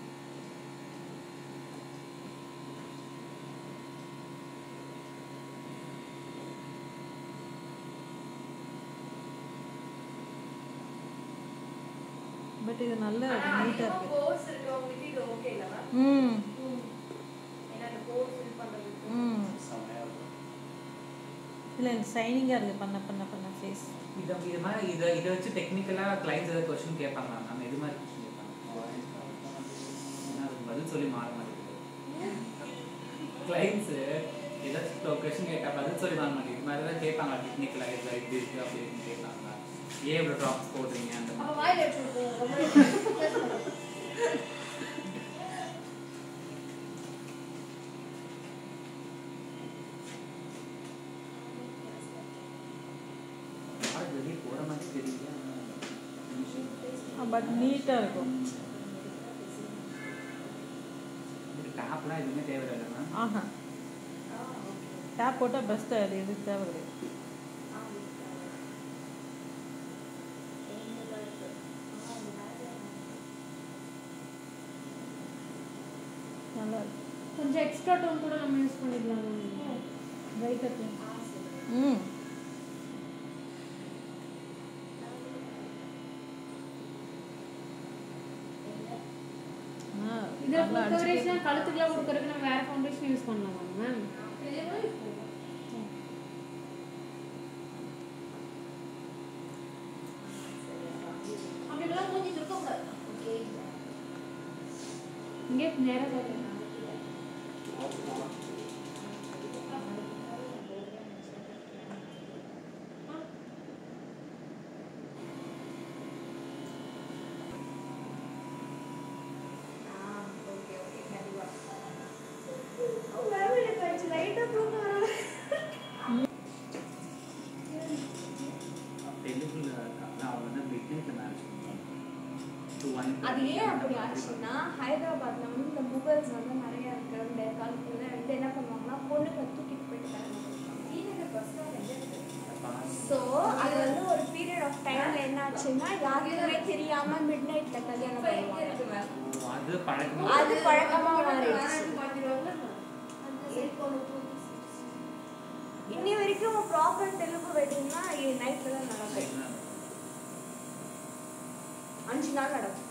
பட் இது நல்ல ஆனா நீட்டாக அதிகமா இருக்கு கோர்ஸ் இருக்கிறவங்களுக்கு இது ஓகே இல்லவா ம் ஏன்னா அந்த கோர்ஸ் ஃபில் பண்றதுக்கு ம் செமையா இருக்கும் இல்லை எனக்கு ஷைனிங்காக இருக்குது பண்ண பண்ண பண்ண ஃபேஸ் இதை இது மாதிரி இதை இதை வச்சு டெக்னிக்கலாக கிளைண்ட்ஸ் ஏதாவது கொஸ்டின் கேட்பாங்க நம்ம எது மாதிரி கொஸ்டின் கேட்பாங்க ஏன்னா அதுக்கு பதில் சொல்லி மாற மாட்டேங்குது கிளைண்ட்ஸு ஏதாச்சும் கொஸ்டின் கேட்டால் பதில் சொல்லி மாற மாட்டேங்குது இது மாதிரி தான் கேட்பாங்க டெக்னிக்கலாக இதில் இப்படி இருக்குது அப்படி இருக்குன்னு கேட்பாங்க ஏன் இவ்வளோ ட்ராப்ஸ் போடுறீங்க அந்த அப்போ மாதிரி வாயில் எடுத்து விட்டுருவோம் ரொம்ப ஆள் வெளியே போகிற மாதிரி தெரியல finishing. பட் நீட்டாக இருக்கும் இதுக்கு டேப்லாம் எதுவுமே தேவையில்லை மேம் ஆஹா டேப் போட்டால் பெஸ்ட்டாக அது எதுக்கு தேவை கிடையாது நல்லா இருக்கு கொஞ்சம் எக்ஸ்ட்ரா டோன் கூட நம்ம யூஸ் பண்ணிக்கலாம் ரைட்டர் ம் ஆ, இதில் நல்லா அடிச்சுட்டே கவரேஜ்லாம் கழுத்துக்குலாம் கொடுக்கறதுக்கு நம்ம வேற ஃபவுண்டேஷன் யூஸ் பண்ணலாமா மேம் இதே மாதிரி போகும் அப்படிலாம் மூஞ்சி இருக்கக்கூடாது ஓகே இங்கே நேராக பார்த்தேன் ஓகே ஓகே கண்டிப்பா மேம் எனக்கு கொஞ்சம் லைட்டாக தூக்கம் வரும் தெலுங்குல நான் வந்து பிக்னிக் மேரேஜ் பண்ணுவேன் அது ஏன் அப்படி ஆச்சுன்னா ஹைதராபாத்ல வந்து இந்த முகல்ஸ் வந்து நிறைய இருக்கிற இந்த காலத்துல வந்து என்ன பண்ணுவாங்கன்னா பொண்ணுங்க தூக்கிட்டு போயிட்டு ஸோ அது வந்து ஒரு பீரியட் ஆஃப் டைம்ல என்ன ஆச்சுன்னா யாருக்குமே தெரியாம மிட் நைட்ல கல்யாணம் பண்ணுவாங்க அது பழக்கமா அது பழக்கமா மாறிடுச்சு இன்னி வரைக்கும் ப்ராப்பர் தெலுங்கு வெட்டிங்னா நைட்ல தான் நடக்கும் அஞ்சு நாள் நடக்கும்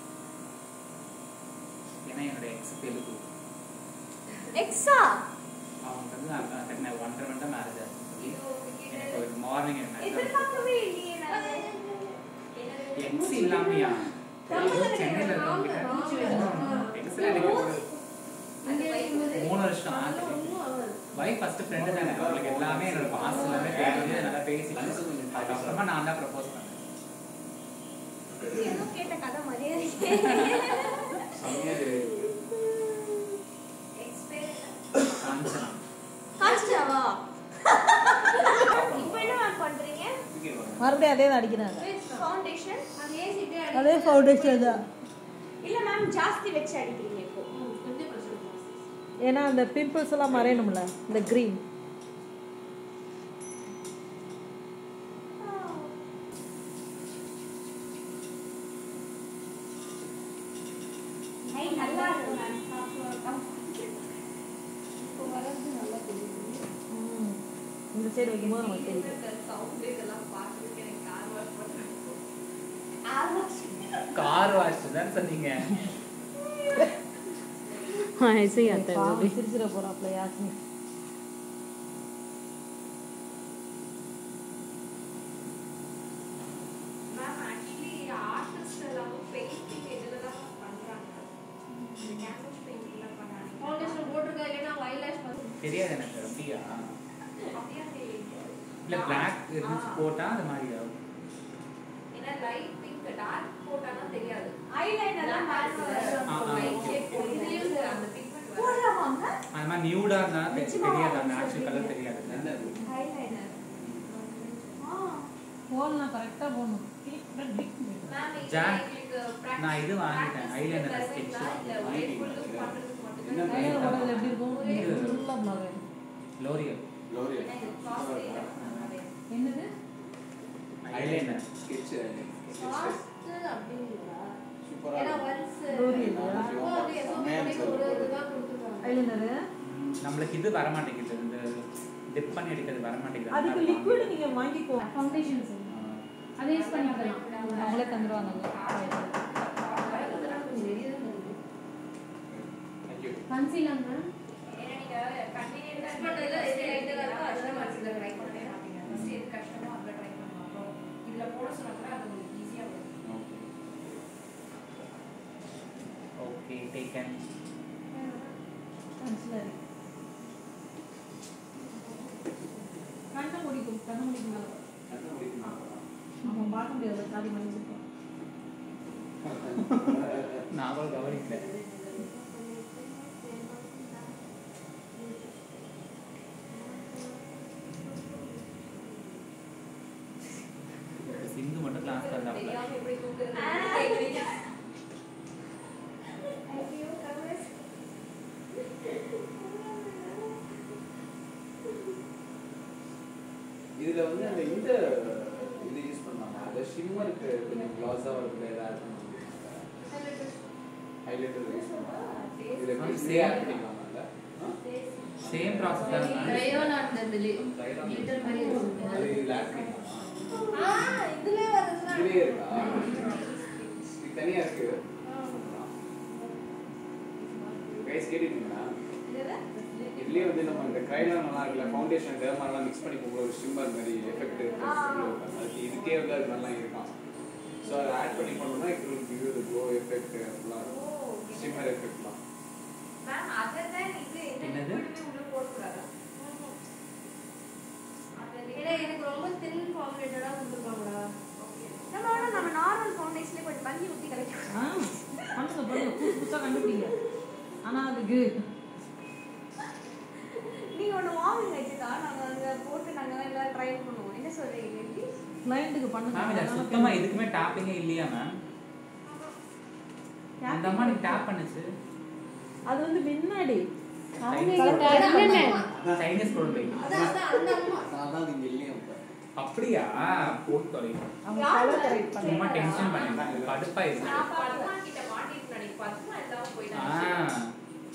ஏன்னா என்னோட எக்ஸ் தெலுங்கு எக்ஸா அவங்க வந்து நான் கட்டின ஒன்றரை மணி தான் மேரேஜ் ஆச்சு சொல்லி எனக்கு ஒரு மார்னிங் எனக்கு எதிர்பார்க்கவே இல்லையே நான் எக்ஸ் இல்லாமையா சென்னையில் இருக்கவங்க எக்ஸ்ல எனக்கு ஒரு மூணு வருஷம் ஆகுது வைஃப் ஃபர்ஸ்ட் ஃப்ரெண்டு தானே அவங்களுக்கு எல்லாமே என்னோட பாஸ் எல்லாமே தெரிஞ்சு நல்லா பேசிட்டு அதுக்கப்புறமா நான் தான் ப்ரப்போஸ் பண்ணேன் ஏதோ கேட்ட கதை மாதிரியே செமையா தெரியுது காஞ்சனா காஞ்சாவா இப்போ என்ன மேம் பண்றீங்க மறுபடியும் அதே தான் அடிக்கிறாங்க ஃபவுண்டேஷன் அதே ஃபவுண்டேஷன் தான் இல்ல மேம் ஜாஸ்தி வச்சு அடிக்கிறீங்க இப்போ ஏன்னா அந்த பிம்பிள்ஸ் எல்லாம் மறையணும்ல இந்த க்ரீன் ஐ நல்லா இருக்கு மேம் இந்த சைடு வைக்கும்போது நமக்கு தெரியுது கார் வாஷ் தான் சொன்னீங்க हाँ ऐसे ही आता है वो भी சிரிச்சிட போறாப்ல யாஸ்மி மேம் ஆக்சுவலி ஆர்டிஸ்ட் எல்லாம் பெயிண்டிங் இதுல தான் பண்றாங்க இந்த கேன்வஸ் பெயிண்டிங்ல பண்ணாங்க ஃபவுண்டேஷன் போட்டிருக்கா இல்லைன்னா ஐலாஷ் தெரியாது எனக்கு அப்படியா அப்படியே தெரியுது இல்ல பிளாக் இருந்துச்சு போட்டா அது மாதிரி ஆகும் ஏன்னா லைட் பிங்க் டார்க் போட்டானா தெரியாது ஐலைனர்லாம் ஆ, ஆ, okay. இதுலயும் அந்த பிக்மெண்ட் போடலாமாங்க அது மாதிரி நியூடா இருந்தா தெ- தெரியாது அந்த ஆக்சுவல் கலர் தெரியாது ஐலைனர் போடலாம் கரெக்டாக போடணும் மேம் ஜான், எங்களுக்கு நான் இது வாங்கிட்டேன், eyeliner sketch இல்ல ஒரே full look பண்றதுக்கு மட்டும் என்ன தான் கையில் போடுறது எப்படி இருக்கும் இது. ஃபுல்லாக பிளாக் லோரியல் லோரியல் காஸ்ட் இல்ல என்னது ஐலைனர் ஸ்கெட்ச் Fast அப்படிங்களா? சூப்பரா ஏன்னா இருக்கும். once Glory. அப்போ அது எப்பவுமே செம்மையா ஒரு இருந்துச்சு. இதுதான் கொடுத்துருக்காங்க. ஐலைனரு நம்மளுக்கு இது வர மாட்டேங்குது இந்த டிப் பண்ணி எடுக்கிறது வர மாட்டேங்குது அதுக்கு அதனால லிக்விட் நீங்கள் வாங்கிக்கோ ஃபவுண்டேஷன் அதை யூஸ் பண்ணிக்கலாம் அவங்களே தந்துருவாங்க Thank you. கன்சீலர் மேம் ஏன்னா நீங்க கண்டினியூட்டா Cut பண்றதுல எது light ஆ இருக்கோ அதுதான் மனசுல ட்ரை try பண்ணவே மாட்டீங்க ஃபர்ஸ்ட் எது கஷ்டமோ அதுல ட்ரை பண்ணுவோம் அப்புறம் இதுல போட சொன்னா கூட அது உங்களுக்கு ஈஸியா வரும் ஓகே டேக்கன் கன்சிலர் கண்ணை முடிக்கும் கண்ணை முடிக்கும் மேலே கண்ணை முடிக்குமா? நம்ம பார்க்க முடியாது காதி மணிச்சிருக்கோம் நான் கூட கவனிக்கல சிந்து மட்டும் கிளாஸ் தந்தாப்ல தெரியாம எப்படி தூக்குறது இதுல வந்து அந்த இந்த இது யூஸ் பண்ணாங்க அந்த ஷிம்மருக்கு கொஞ்சம் க்ளாஸா வரதுல ஏதாவது ஹைலைட்டர் யூஸ் பண்ணாங்க இதுல எப்படி ஆட் பண்ணிக்கலாம்ல சேம் ப்ராசஸ் தான் நான் Crayon art அந்த li- glitter மாதிரி இருக்கு. அது இதுல ஆட் பண்ணிக்கலாமா ஆ, இதுலயே வருதுன்னா இதுலயே இருக்கா இது தனியா இருக்கு கைஸ் கேட்டீங்களா இதுலயே வந்து நம்ம இந்த கைலாம் நல்லா இருக்குல்ல ஃபவுண்டேஷன் டெர்மாலாம் மிக்ஸ் பண்ணி போகும்போது ஒரு ஷிம்மர் மாதிரி எஃபெக்ட் அது இதுக்கே வந்து அது நல்லா இருக்கான் ஸோ அதை ஆட் பண்ணி பண்ணோம்னா it will give you the glow effect ஃபுல்லாக ஷிம்மர் எஃபெக்ட்லாம் மேம் அதர் தென் இது எந்த என்னது? liquid உள்ள போடக்கூடாதா அந்த ஏன்னா எனக்கு ரொம்ப thin formulated ஆ கொடுத்திருக்காங்கடா. நம்ம வேணா நம்ம நார்மல் ஃபவுண்டேஷன்ல கொஞ்சம் தண்ணி ஊத்தி கலக்கலாம் ஆ பண்ணுங்க பண்ணுங்க புதுசு புதுசாக கண்டுபிடிங்க ஆனால் அதுக்கு நீங்க ஒண்ணு வாங்குங்க வச்சுக்கா நாங்க அங்க போட்டு நாங்க எல்லாம் ட்ரை பண்ணுவோம் என்ன சொல்றீங்க எப்படி கிளைண்ட்டுக்கு மேம் இதில் பண்ணுங்க சுத்தமாக எதுக்குமே டாப்பிங்கே இல்லையா மேம் அந்த அம்மா நீ டேப் பண்ணுச்சு அது வந்து முன்னாடி சைனீஸ் பொருள் அதான், அதான், அந்த அம்மா. நான் தான் இங்கே இல்லையா அப்படியா போட்டு தொலையும் அவங்க கலர் கரெக்ட் சும்மா பண்ணி டென்ஷன் பண்ணி கடுப்பாயிருச்சு நான் பத்மா கிட்ட மாட்டிட்டு நினைக்க பத்மா இல்லாம ஆ போயிட்டாங்க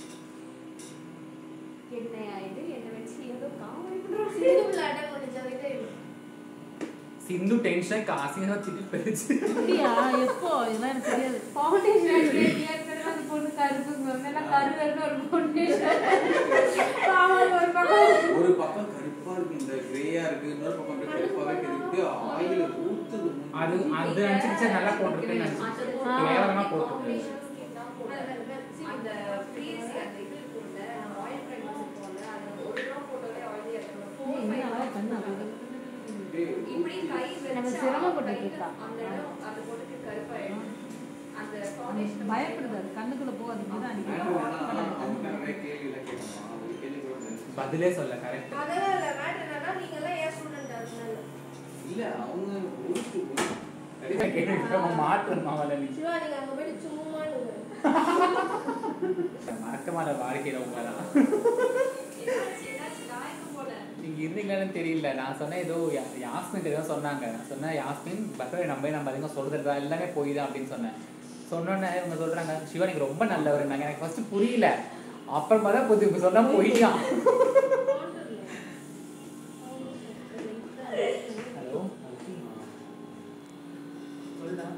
என்ன ஆயிடு என்ன வச்சு ஏதோ காமெடி பண்றோம் சிந்து விளையாட முடிஞ்ச வரைக்கும் இது. சிந்து டென்ஷன் காசியாக திட்டு போயிடுச்சு அப்படியா எப்போ இதெல்லாம் எனக்கு தெரியாது ஃபவுண்டேஷன் ஏற்கனவே அந்த பொண்ணு கருப்பு எல்லாம் கருவேன்னு ஒரு ஃபவுண்டேஷன் பாவம் ஒரு பக்கம் ஒரு பக்கம் கருப்பா இருக்கு இந்த கிரேயா இருக்கு இன்னொரு பக்கம் அப்படியே கருப்பாவே இருக்கு ஆயில் ஊத்துது அது அது நினச்சிச்சு நல்லா போட்டிருக்கேன்னு நினச்சி கேவலமாக போட்டிருக்கு அந்த ப்ரீஸ் அந்த இது இருக்கும்ல நம்ம ஆயில் பிரைமர் இருக்கும்ல அது ஒரு ட்ராப் போட்டாலே ஆயிலியா இருக்கும் ஃபோர் என்ன ஃபைவ் அழகா கண்ணு அப்படி இப்படி கை வச்சு நம்ம சிரமப்பட்டுட்டு இருக்கா. அந்த இடம் அது போட்டுட்டு கருப்பாயிடும் அந்த ஃபவுண்டேஷன் பயப்படுது அது கண்ணுக்குள்ள போகாது இப்படிதான் அடிக்கணும் அவங்க நிறைய கேள்வி எல்லாம் கேட்கணும் அவங்க கேள்வி கூட தெரிஞ்சு பதிலே சொல்ல கரெக்ட் அதெல்லாம் இல்ல, matter என்னன்னா, நீங்க எல்லாம் என் student அதனால. இல்ல அவங்க ஒரு கேட்டு மாற்றணும் அவளை நீ சிவா, நீங்க அங்க போயிட்டு சும்மா இருங்க. மறக்க மாட்ட வாழ்க்கையில உங்களா போல நீங்க இருந்தீங்களான்னு தெரியல நான் சொன்னேன் ஏதோ யா- யாஸ்மின் ஏதோ சொன்னாங்க நான் சொன்னேன் யாஸ்மின் பக்கத்துல நம்பவே நம்பாதீங்க சொல்றது தான் எல்லாமே போய் தான் அப்படின்னு சொன்னேன் சொன்னோன்னே இவங்க சொல்றாங்க சிவா நீங்க ரொம்ப நல்லவர் நாங்க எனக்கு ஃபர்ஸ்ட் புரியல அப்புறமா தான் புது இவங்க சொன்னா போயிட்டான் ஹலோ சொல்லுடா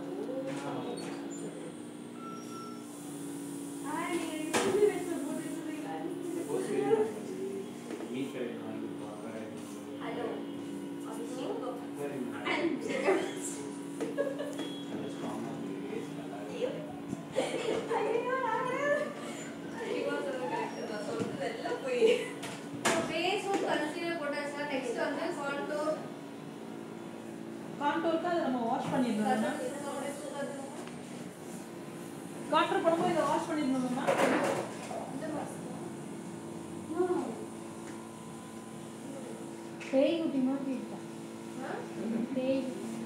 ஹலோ ஐயோ நானே சிவா சொல்றது correct தான். சொல்றது எல்லாம் போய் கான்டோருக்கு அதை நம்ம வாஷ் பண்ணிடணும் கான்டோர் பண்ணும்போது இதை வாஷ் பண்ணிடணுமா பேய் குட்டி மாதிரி இருக்கா பேய்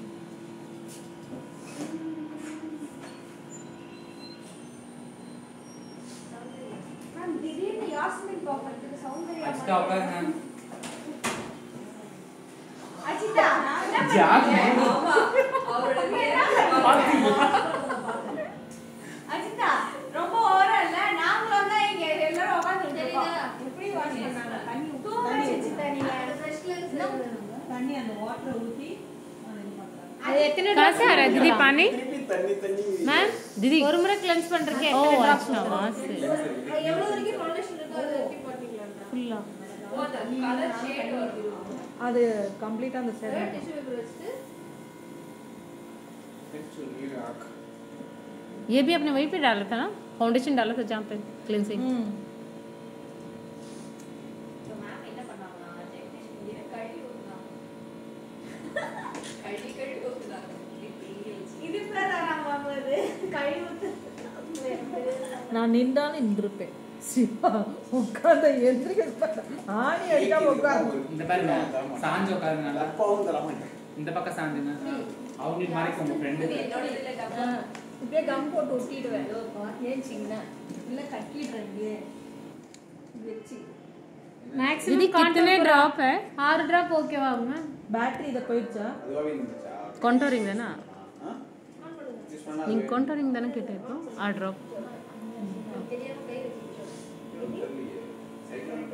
மேம் திடீர்னு யாஸ்மின் பார்க்கறதுக்கு சௌந்தர்யா அச்சிட்டா உட்காருங்க அச்சிதா ஜாஸ்மின். அச்சிதா ரொம்ப ஓவரா இல்ல நாங்களும் தான் இங்க எல்லாரும் உட்கார்ந்து இருக்கோம் எப்படி வாஷ் பண்ணாங்க தண்ணி தூங்கி அச்சிதா நீங்க தண்ணி அந்த வாட்டரை ஊற்றி அது எத்தனை कहाँ drops से आ रहा है दीदी ஊத்தலாம்? पानी திருப்பி தண்ணி தண்ணி मैम दीदी ஒரு முறை கிளென்ஸ் பண்றதுக்கு ओ எத்தனை drops अच्छा ஊத்தலாம்? वहाँ से எவ்வளவு வரைக்கும் ஃபவுண்டேஷன் இருக்கோ அது வரைக்கும் போட்டுக்கலாம் खुला ஓ அந்த கலர் ஷேட் வருது அது கம்ப்ளீட்டாக அந்த சைடு டிஷ்யூ பேப்பர் வச்சுட்டு ये भी आपने वहीं पे डाला था ना फाउंडेशन डाला था जहाँ पे क्लिनसिंग ம் மேம் என்ன பண்ணாங்கன்னா டெக்னீஷியன் இதை கழுவி ஊத்துனாங்க கழுவி கழுவி ஊத்துனாங்க இது பேர் நான் வாங்குறது கழுவுத்து நான் நின்றாலும் நின்றுப்பேன் சிவா உட்காந்து எந்திரிக்க ஆணி அடிக்காம உட்காந்து இந்த பாருங்க சாஞ்சு உட்காருங்க நல்லா அப்பாவும் தர மாட்டேன் இந்த பக்கம் சாஞ்சுங்க அவங்களுக்கு மறைக்கும் உங்க ஃப்ரெண்டு என்னோட இதுல டப்பா இப்படியே கம் போட்டு ஒட்டிடுவேன் ஏன்ச்சிங்கன்னா இல்லை கட்டிடுறேன் இங்கே வச்சு மேக்ஸிமம் दीदी कितने ड्रॉप है ஆறு ட்ராப் ஓகேவா மேம் பேட்டரி இதை போயிடுச்சா அதுவாகவே இருந்துச்சா कॉन्टोरिंग है ना ஆ? Use பண்ணா நீங்கள் कॉन्टोरिंग தானே கேட்டேன் இப்போ ஆ ட்ராப் தெரியாம கை வச்சுக்கிட்டோம் தெரியலையே. சரி.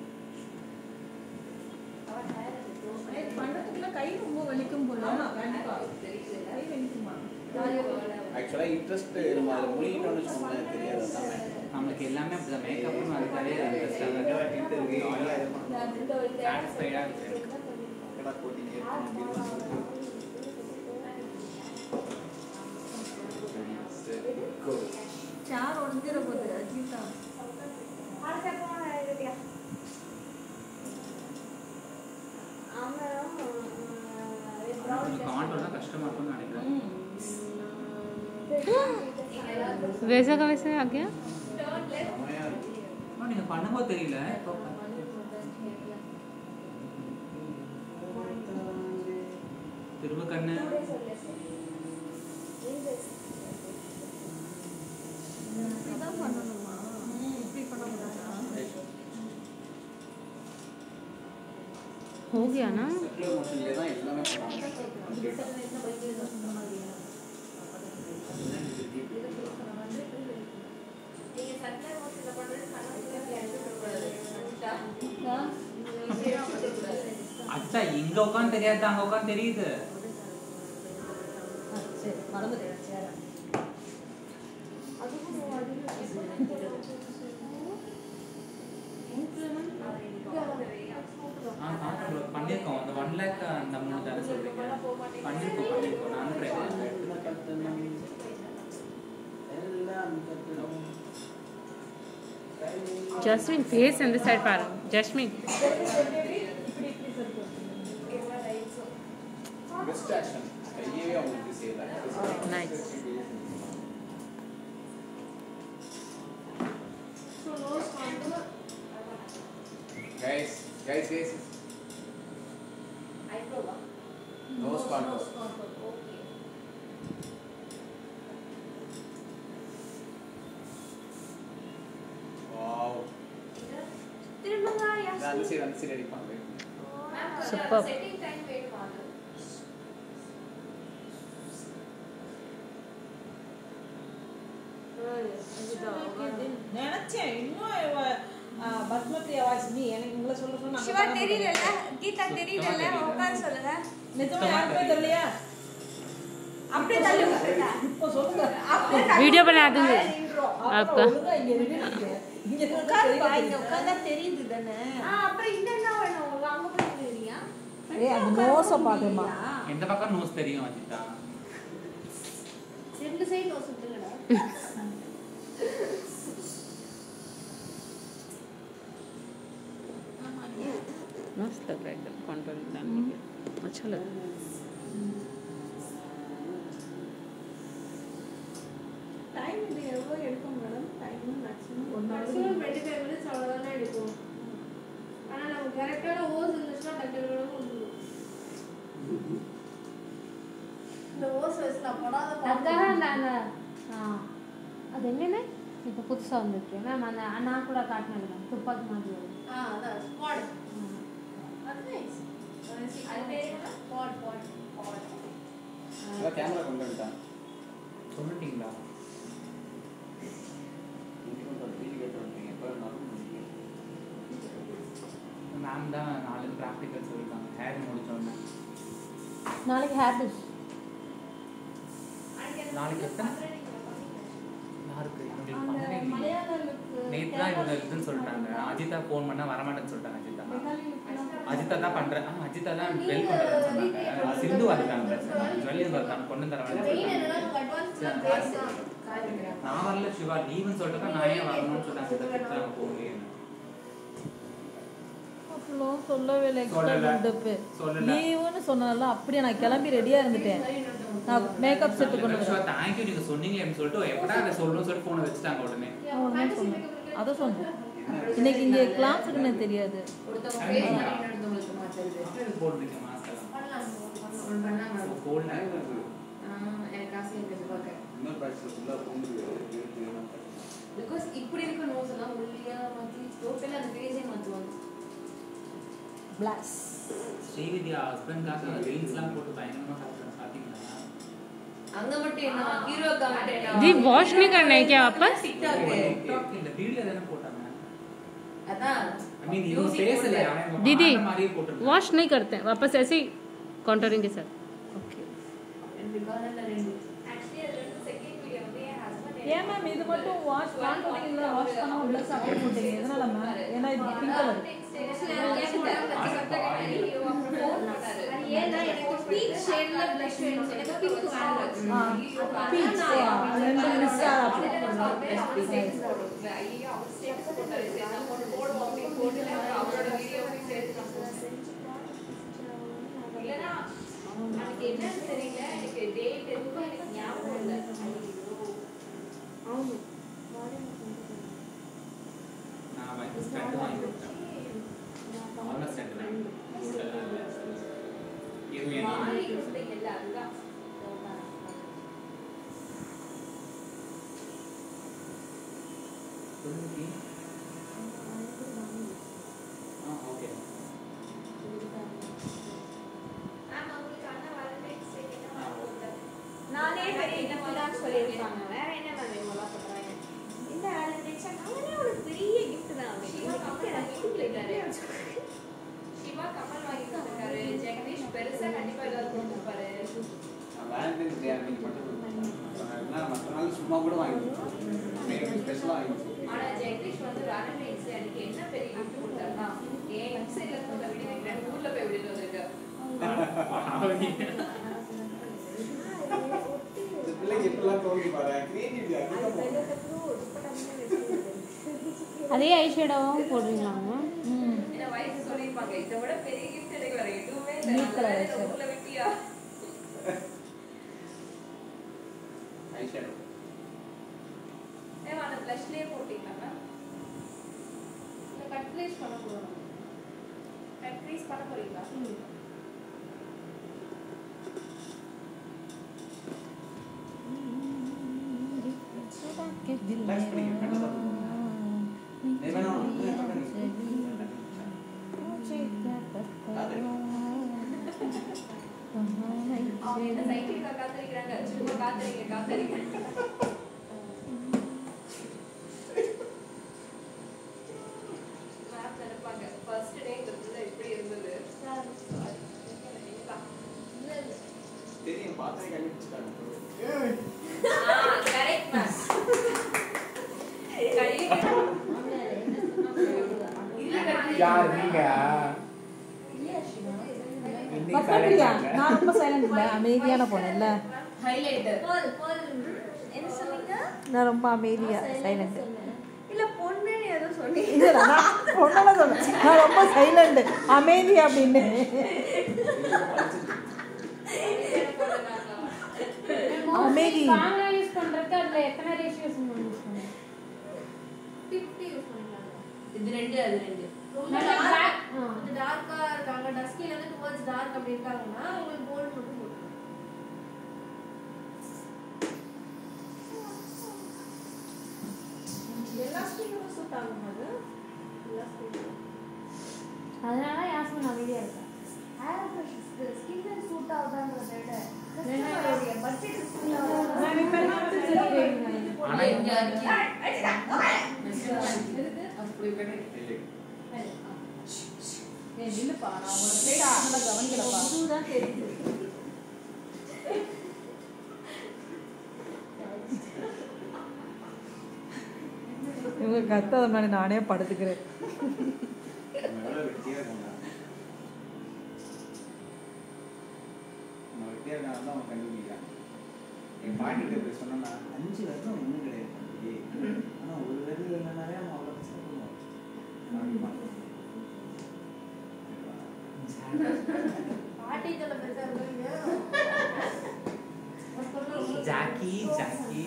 பண்ணுறதுக்குள்ள கை ரொம்ப வலிக்கும் போல கை வலிக்குமா ஆக்சுவலா இன்ட்ரெஸ்ட் நம்ம அதில் முழுகிட்டோம்னு வச்சுக்கோங்களேன் தெரியாது அதான் matter. நம்மளுக்கு எல்லாமே அப்படிதான் மேக்கப்னு அதுக்காகவே சாட்டிஸ்ஃபைடாக இருக்கு கடை போட்டிங்க, இருக்கணும், சரி, cool. சார் ஒன்றிர போகுது அஜிதா கொஞ்சம் கான்ட்ரோல் தான் கஷ்டமா இருக்கும்னு நினைக்கிறேன் वैसा का वैसा आ गया செமையா இருக்கு. ஆனா, நீங்க பண்ணும்போது தெரியல இப்போ திரும்ப கண்ணு இப்படிதான் பண்ணணுமா இப்படி பண்ண முடியாதா हो गया ना Circular motion லயே தான் எல்லாமே பண்ணுவாங்க. நீங்க சர்க்குலர் மோஷன்ல பண்றது கணக்கு எழுதக்கூடாது அச்சா இங்க உட்காந்து தெரியாது அங்க உட்காந்து தெரியுது சரி மறந்துட்டேன் சேர ஆ கான்ட்ரோல் பண்ணியிருக்கோம் அந்த ஒன் லேக் அந்த அமௌண்ட் தானே சொல்றீங்க பண்ணியிருக்கோம் பண்ணியிருக்கோம் நானும் ட்ரை பண்ணேன் Jasmine face and the side पार जस्मिन பெஸ்ட் ஆக்ஷன் கையவே அவங்களுக்கு செய்யல नाइस கைஸ் கைஸ் கைஸ் ஐப்ரோவா நோஸ் கான்டோர் ஓகே வாவ் திரும்பங்க அந்த சைடு அந்த சைடு அடிப்பாங்க Superb. செட்டிங் டைம் வேணுமா அது நினைச்சேன் இன்னும் இவ, ஆ, பத்மப்ரியா வாய்ஸ் நீ எனக்கு உங்களை சொல்ல சொன்னா சிவா தெரியல கீதா தெரியல உட்காந்து சொல்லுங்க நிஜமா யாருக்குமே தெரியலையா அப்படியே தள்ளி விட்டுருங்க. இப்போ சொல்லுங்க அப்படியே தள்ளி वीडियो बना दूंगी அப்புறம் आपका ஒழுங்கா இங்க நின்னுட்டு, இங்க இருந்தா உட்காரு தெரிய பா, இங்க தெரியுது. உட்கார்ந்தா தெரியுது தானே ஆ அப்புறம் இங்க என்ன வேணும் உங்களுக்கு அங்க போய் நிக்கிறீங்க ஏய் அந்த நோஸை பாக்குமா எந்த பக்கம் நோஸ் தெரியும் அஜிதா ரெண்டு சைடு நோஸ் விட்டுலடா मस्त लग रहा है एकदम कॉन्टोरिंग डालने के अच्छा लग रहा है மேக்ஸிமம் டுவெண்ட்டி ஃபைவ் மினிட்ஸ் அவ்வளோதானே எடுக்கும் ஆனால் நம்ம கரெக்டான ஓஸ் இருந்துச்சுன்னா டக்கு வந்துடும் இந்த ஓஸ் வச்சு நான் படாத அதுக்காக அந்த அந்த ஆ, அது என்னென்ன இப்போ புதுசாக வந்துருக்கு மேம் அந்த நான் கூட காட்டினது மேம் துப்பாக்கி மாதிரி வரும் ஆ அதான் ஸ்குவாட் அது நைஸ் அது பேர் என்ன ஸ்குவாட் ஸ்குவாட் ஸ்குவாட் அதான் கேமரா கொண்டு வந்துட்டான் சொல்லிட்டீங்களா இன்னைக்கு கொண்டு வந்து வீடு கேட்டு வந்துட்டீங்க எப்போ இருந்தாலும் மேம் தான் நாலு ப்ராக்டிக்கல் சொல்லியிருக்காங்க ஹேர் முடிச்சோன்னே நாளைக்கு ஹேர் டிஷ் நாளைக்கு எத்தனை யாருக்கு அந்த உங்களுக்கு பண்ணவே மலையாள லுக்கு நேற்று தான் இவங்க இதுன்னு சொல்லிட்டாங்க அஜிதா ஃபோன் பண்ணா வரமாட்டேன்னு சொல்லிட்டாங்க அஜிதா அஜிதா தான் பண்றேன் ஆ அஜிதா தான் வெல் பண்ணுறேன்னு சொன்னாங்க சிந்து வந்துட்டாங்க ஜுவல்லி வரட்டாங்க கொண்டு தர மெயின் வேண்டாம் என்னன்னா அட்வான்ஸ் பேஸ் நான் வரல சிவா லீவுன்னு சொல்லிட்டு தான் நான் ஏன் வரணும்னு சொல்லிட்டாங்க இதை திட்டுறாங்க போகவே அப்படிலாம் சொல்லவே இல்லை எக்ஸ்ட்ரா சொல்லல. பில்டப்பு சொல்லல. லீவுன்னு சொன்னால அப்படியே நான் கிளம்பி ரெடியாக இருந்துட்டேன் நான் மேக்கப் செட்டு கொண்டு சிவா வரேன் தேங்க்யூ நீங்க சொன்னீங்கன்னு சொல்லிட்டு எப்படா அதை சொல்லணும்னு சொல்லிட்டு ஃபோனை வச்சுட்டாங்க உடனே அவன் சொன்னேன் அதை சொன்னேன் இன்னைக்கு இங்கே கிளாஸுக்கு எனக்கு தெரியாது ஒருத்தவங்க face பண்ணி இன்னொருத்தவங்களுக்கு மாத்துறது. அப்படியே போட்டுருக்க மாஸ்க் ஒண்ணு பண்ணாங்க. கோல்ட் ஆ, எனக்கு ஆசை இருக்குது பார்க்க. இன்னொரு பேட்ச்ல ஃபுல்லாக பூந்து Because இப்படி இருக்க nose எல்லாம் ஒல்லியா மாத்தி total ஆ அந்த face ஏ மாத்துவாங்க. பிளாஸ் ஸ்ரீவித்யா ஹஸ்பண்ட்காக ரீல்ஸ்லாம் போட்டு பயங்கரமா சாப்பிட்றேன் பார்த்தீங்களா அங்க மட்டும் என்ன ஹீரோக்கா மட்டும் என்ன दी वॉश नहीं करना है क्या वापस TikTok. TikTok இல்ல வீடியோ தானே போட்டாங்க அதான் ஐ மீன் இவன் பேசல அவன் दीदी ஆடுற மாதிரியே போட்டிருந்தான். वॉश नहीं करते हैं वापस ऐसे ही कॉन्टरिंग के साथ ओके ரெண்டு காலர்ல ரெண்டு ஆக்சுவலி அது ரெண்டு செகண்ட் வீடியோ வந்து என் ஹஸ்பண்ட் ஏன் மேம் இது மட்டும் வாஷ் பண்ணுறீங்களா வாஷ் பண்ணால் உள்ள சாப்பிட மாட்டீங்க எதனால மேம் ஏன்னா இது பிங்க் கலர் பீச் ரெண்டு மிஸ் என்னன்னு தெரியல எனக்கு டேட் எதுவும் எனக்கு ஞாபகம் இல்லை நான் வந்து ஸ்டண்ட் வாங்கி கொடுத்தேன் நார்மல் ஸ்டண்ட் தான் இதெல்லாம் இல்லை. இது வேணும் மாறி இல்ல அதுதான் சொல்லுங்க ஆ ஓகே மேம் உங்களுக்கு அண்ணா வேலண்டைன்ஸ் டே என்ன வாங்கி கொடுத்தாரு? நானே பெரிய gift தான் சொல்லியிருப்பாங்க வேற என்ன மேம் இவங்கெல்லாம் பண்றாங்க இந்த வேலண்டைன்ஸ் நானே உனக்கு பெரிய gift தான் சிவா கமல் வாங்கி கொடுத்திருக்காரு. சிவா கமல் வாங்கி கொடுத்திருக்காரு. ஜெகதீஷ் பெருசா கண்டிப்பா ஏதாவது கொடுத்திருப்பாரு. வேலண்டைன்ஸ் டே அன்னைக்கு மட்டும் ஏன்னா மற்ற நாள் சும்மா கூட வாங்கி ஸ்பெஷலாக வாங்கி ஆனா ஜெகதீஷ் வந்து வேலண்டைன்ஸ் டே அன்னைக்கு என்ன பெரிய gift கொடுத்தாருன்னா, என் website ல இருந்து உங்களை விட வைக்கிறேன், ஊர்ல போய் விட்டுட்டு வந்திருக்காரு. இந்த பிள்ளைக்கு எப்படிலாம் தோணுது பாரு கிரியேட்டிவிட்டி அதிகமாக அதே ஐ ஷேடோவும் போடுறீங்களாங்க என்ன wife சொல்லியிருப்பாங்க, இதை விட பெரிய gift எனக்கு வேற எதுவுமே இல்லை. Neat color அதனால eyeshadow. ஊர்ல விட்டியா? ஐஷேடோ ஏன் அந்த blushலயே போட்டீங்களா ma'am? இந்த கட் ப்ளேஸ் பண்ண போகிறோம் Cut crease பண்ண போறீங்களா? ரிலாக்ஸ் பண்ணிக்க கண்டிப்பாக நீ வேணா அவங்க என்ன scientific-ஆ காத்தடிக்கிறாங்க, சும்மா காத்தடிங்க, காத்தடிங்க. Ma'am நினைப்பாங்க, first day இந்த புள்ள இப்படி இருந்தது. Sorry. இல்ல. தெரியும் பார்த்தே கண்டுபிடிச்சிட்டாங்க ஆ, correct ma'am. கழிவு- யார் நீங்க பக்கத்துலையா நான் ரொம்ப சைலண்ட் இல்லை அமைதியான பொண்ணு ஹைலைட்டர் போல் போல் என்ன சொன்னீங்க நான் ரொம்ப அமைதியா சைலண்ட் இல்ல பொண்ணுன்னு ஏதோ சொன்னீங்க இல்லை நான் பொண்ணெல்லாம் சொல்றேன் நான் ரொம்ப சைலண்ட் அமைதி அப்படின்னு அமைதி கேமரா யூஸ் பண்றதுக்கு அதுல எத்தனை ரேஷியோஸ் யூஸ் பண்ணுங்க ஃபிஃப்டி ஃபிஃப்டி யூஸ் பண்ணிக்கலாம் இது ரெண்டு அது ரெண்டு ரொம்ப நல்லா dark- black, ஆ. கொஞ்சம் டார்க்கா இருக்காங்க டஸ்கில இருந்து டுவர்ட்ஸ் டார்க் அப்படி இருக்காங்கன்னா உங்களுக்கு கோல்டு மட்டும் போட்டுக்கலாம் எல்லா ஸ்கின்னும் சூட் ஆகும் அது எல்லா ஸ்கின்னும் அதனால யாஸ்மின் அமைதியா இருக்கா ஹேர் ப்ரஷ் ஸ்கின் சூட் ஆகுதான்றத விட கஸ்டமருடைய பட்ஜெட் நான் இப்ப எல்லாம் வந்து சொல்லிடுறேன். ஆனா இங்க அப்படி கிடையாது ஏய், நில்லுப்பா, நான் உங்களோட plate நல்லா கவனிக்கலப்பா. இதுதான் தெரியுது இவங்க கத்தாத மாதிரி நானே படுத்துக்கிறேன் நம்ம எவ்வளோ வெட்டியாக இருக்காங்க நம்ம வெட்டியாக இருக்காங்க தான் அவன் கண்டுபிடிக்கிறான் என் பாட்டிகிட்ட இப்படி சொன்னோன்னா அஞ்சு வருஷம் ஒன்றும் கிடையாது தம்பி ஆனால் ஒரு வருடம் இல்லைனாலே அவன் அவ்வளோ கஷ்டப்படுவான் அப்படிமா பாட்டி தலை பெருசா இருக்கீங்க ஜாக்கி ஜாக்கி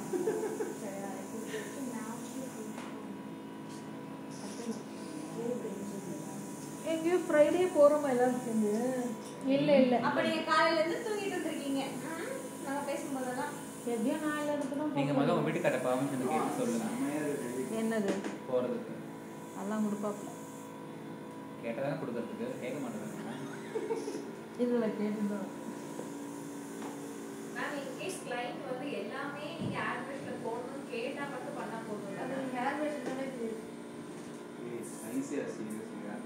எங்கேயோ ஃப்ரைடே போகிறோமா எல்லாரும் சேர்ந்து இல்ல இல்ல அப்ப நீங்க காலையில இருந்து தூங்கிட்டு இருந்திருக்கீங்க ம், நாங்க பேசும்போதெல்லாம் எப்படியும் நான் எல்லாத்துக்கும் நீங்க முதல்ல உங்க வீட்டுக்கார பர்மிஷன் கேட்டு சொல்லுங்க செம்மையாக இருக்கு என்னது போறதுக்கு எல்லாம் கொடுப்பாப்புல கேட்டதானே கொடுக்கறதுக்கு கேட்க மாட்டேங்க இதில் கேட்டுதான் மேம் இன் கேஸ் கிளைண்ட் வந்து எல்லாமே நீங்க ஆட்மிட்ல போடணும்னு கேட்டா மட்டும் பண்ணா போதும் அது ஹேர் வாஷ் தானே தெரியுது ஈஸியாக சீரியஸ்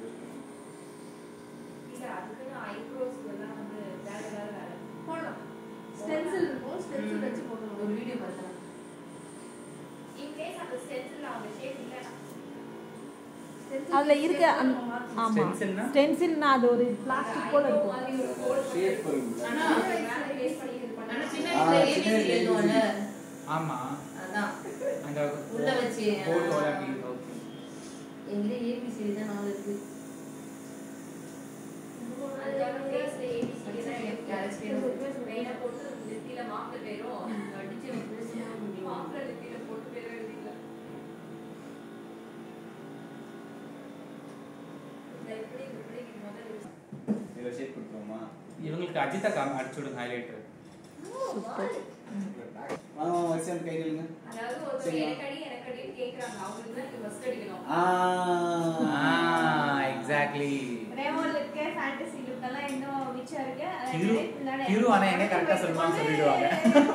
இல்ல அதுக்குன்னு ஐப்ரோஸ் எல்லாம் வந்து வேற வேற வேற போடலாம் ஸ்டென்சில் இருக்கும் ஸ்டென்சில் வச்சு போடணும் ஒரு வீடியோ பார்த்தேன் இன் கேஸ் அந்த ஸ்டென்சில் அவங்க ஷேப் இல்லைன்னா Stencil அதில் இருக்க shape அந்த நம்ம மாத்தணும். ஆமாம் Stencilனா? ஸ்டென்சில்னா அது ஒரு பிளாஸ்டிக் போல eyebrow இருக்கும் மாதிரி ஒரு கோட் ஷேப் இருக்குல்ல ஆனா மேல பேஸ் பண்ணி இது ஆனா பண்ணா சின்ன ஆ, வயசுல சின்ன ஏபிசி எழுதுவோம்ல ஆமா அதான் அங்க உள்ள வச்சு, போட்டோல ஆ. அப்படி okay. எங்க ஏபிசி தான் நாலு இருக்கு அதுக்காக ஃபேஸ்ல ஏபிசி தான் மெயினா போட்டு நெத்தியில மாப்பிள பேரும் அடிச்சு பேசினா முடியும் மாப்பிள நெத்தியில போட்டு பேரும் எழுதிக்கலாம் இந்த எப்படி இப்படி முதல்ல இதில் ஷேப் கொடுத்துருவோமா இவங்களுக்கு அஜிதா காம் அடிச்சு விடுங்க ஹைலைட்டர் வாங்க வாங்க வரிசை வந்து கை நில்லுங்க அதாவது ஒருத்தர் எனக்கு அடி எனக்கு அடின்னு கேக்குறாங்க அவங்களுக்கு தான் நீங்க ஃபர்ஸ்ட் அடிக்கணும் ஆ exactly Remo look fantasy look எல்லாம் இன்னும் மிச்சம் இருக்கு அதை ஹீரோ பின்னாடி ஹீரோ ஆனா என்ன கரெக்டா சொல்லுவான்னு சொல்லிடுவாங்க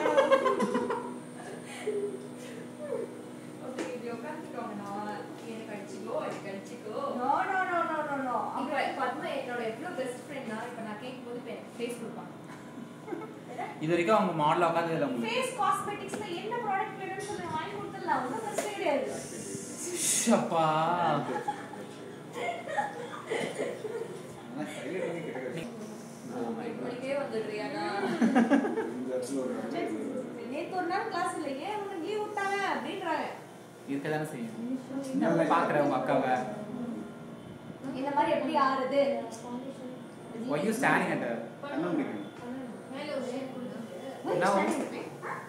ஒருத்தர் இப்படி உட்காந்துக்கோங்கண்ணா எனக்கு அடிச்சுக்கோ எனக்கு அடிச்சுக்கோ no no no no no no இப்ப பத்மா என்னோட எவ்வளவு பெஸ்ட் ஃப்ரெண்ட்னா இப்ப நான் கேட்கும் போது ஃபேஸ் கொடுப்பாங்க இது வரைக்கும் அவங்க மாடல் உட்காந்தது இல்லை உங்களுக்கு ஃபேஸ் காஸ்மெட்டிக்ஸ்ல என்ன ப்ராடக்ட் வேணும்னு சொல்லி வாங்கி கொடுத்துடலாம் ஒன்றும் பிரச்சனை கிடையாது அப்பா ஆனால் கையில் பண்ணி கிட்ட இப்படிக்கே வந்துடுறியாண்ணா இந்த இடத்துல ஒரு இடத்துல இது ஒரு நேத்து ஒரு நாள் கிளாஸ் இல்ல ஏன் உனக்கு லீவ் விட்டாங்க அப்படின்றாங்க இருக்க தானே செய்யும் பாக்குறேன் உங்க அக்காவை இந்த மாதிரி எப்படி ஆறுது ஒய் யூ ஸ்டாண்டிங் அட் கண்ணை முடிக்கணும் மேலே ஒரு ஷேப் கொடுத்துருக்கு என்ன